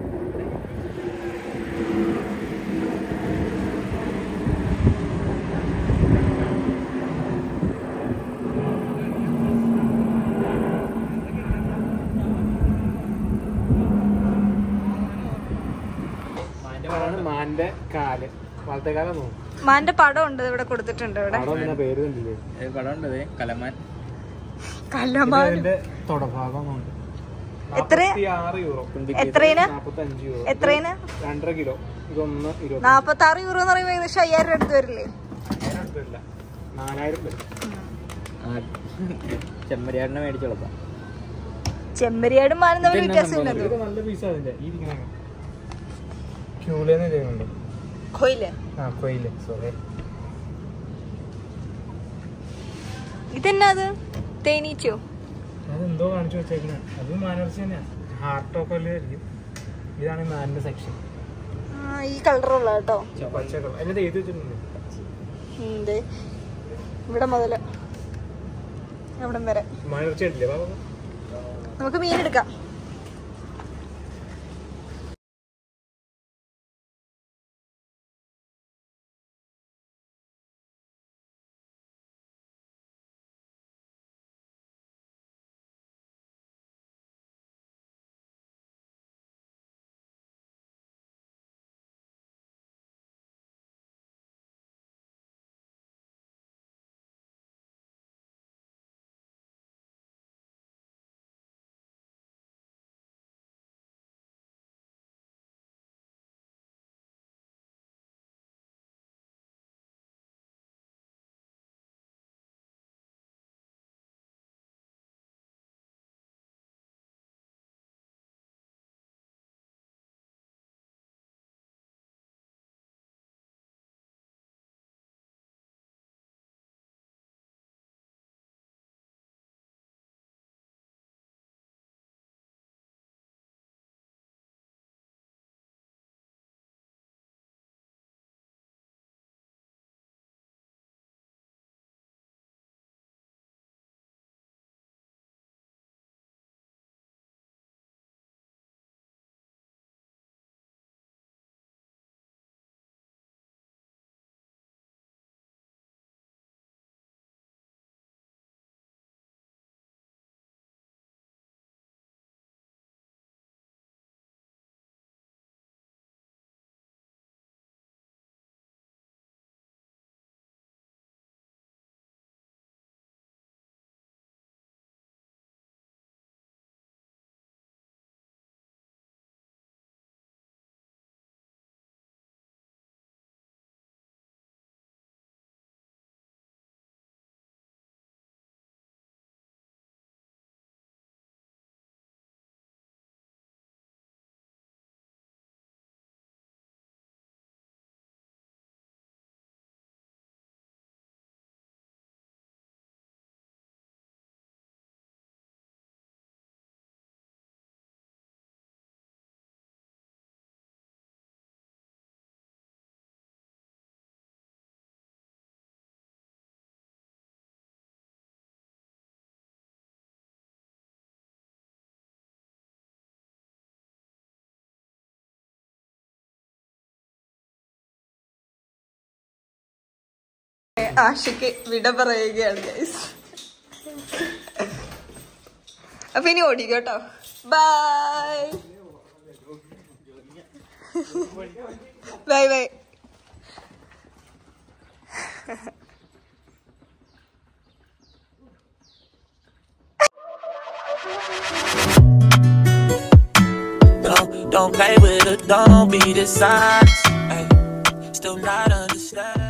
മാന്റെ കാല് വലത്തെ കാലം നോക്കും മാന്റെ പടം ഉണ്ട് ഇവിടെ കൊടുത്തിട്ടുണ്ട് ഇവിടെ അവിടെ പിന്നെ പേര് കണ്ടില്ലേ കടമുണ്ടത് കലമാൻ കല്ലമാൻ അതിന്റെ തൊടഭാഗം ഉണ്ട് എത്ര ആറ് യൂറോ എത്രയിന് നാപ്പത്തഞ്ച് യൂറോ എത്രയിന് രണ്ടര കിലോ ഇതൊന്ന് ഇരുപത്തി നാപ്പത്തി ആറ് യൂറോ എന്ന് പറയുമ്പോൾ ഏകദേശം അയ്യായിരം രൂപ അടുത്ത് വരില്ലേ വരില്ല നാലായിരം വരും ചെമ്മരിയാടിനെ മേടിച്ചോളാം ചെമ്മരിയാടും മാനും തമ്മിൽ വ്യത്യാസം ഇല്ലല്ലോ ഇതൊക്കെ നല്ല പീസ് അതിന്റെ ഈ ഇരിക്കണ ക്യൂലെന്ന് ചെയ്യുന്നുണ്ട് കൊയില് ആ കൊയില് സോറി ഇതെന്നാ അത് തേനീച്ചോ അതെന്തോ കാണിച്ചു വെച്ചേക്കണേ അത് മാനർച്ചി തന്നെയാ ഹാർട്ട് ഒക്കെ ആയിരിക്കും ഇതാണ് മാനിന്റെ സെക്ഷൻ ആ ഈ കളറുള്ള കേട്ടോ പച്ചക്കളർ അതിന്റെ എഴുതി വെച്ചിട്ടുണ്ട് ഉം, ദേ. ഇവിടെ മുതല് അവിടം വരെ മാനർച്ചി ഉണ്ടല്ലേ ബാബा നമുക്ക് മീൻ എടുക്കാം ആശയ്ക്ക് വിട പറയുകയാണ് ഗൈസ് അപ്പൊ ഇനി ഓടിക്കോട്ടോ bye bye bye Don't, don't play with it, don't be dishonest. Ay, still not understand.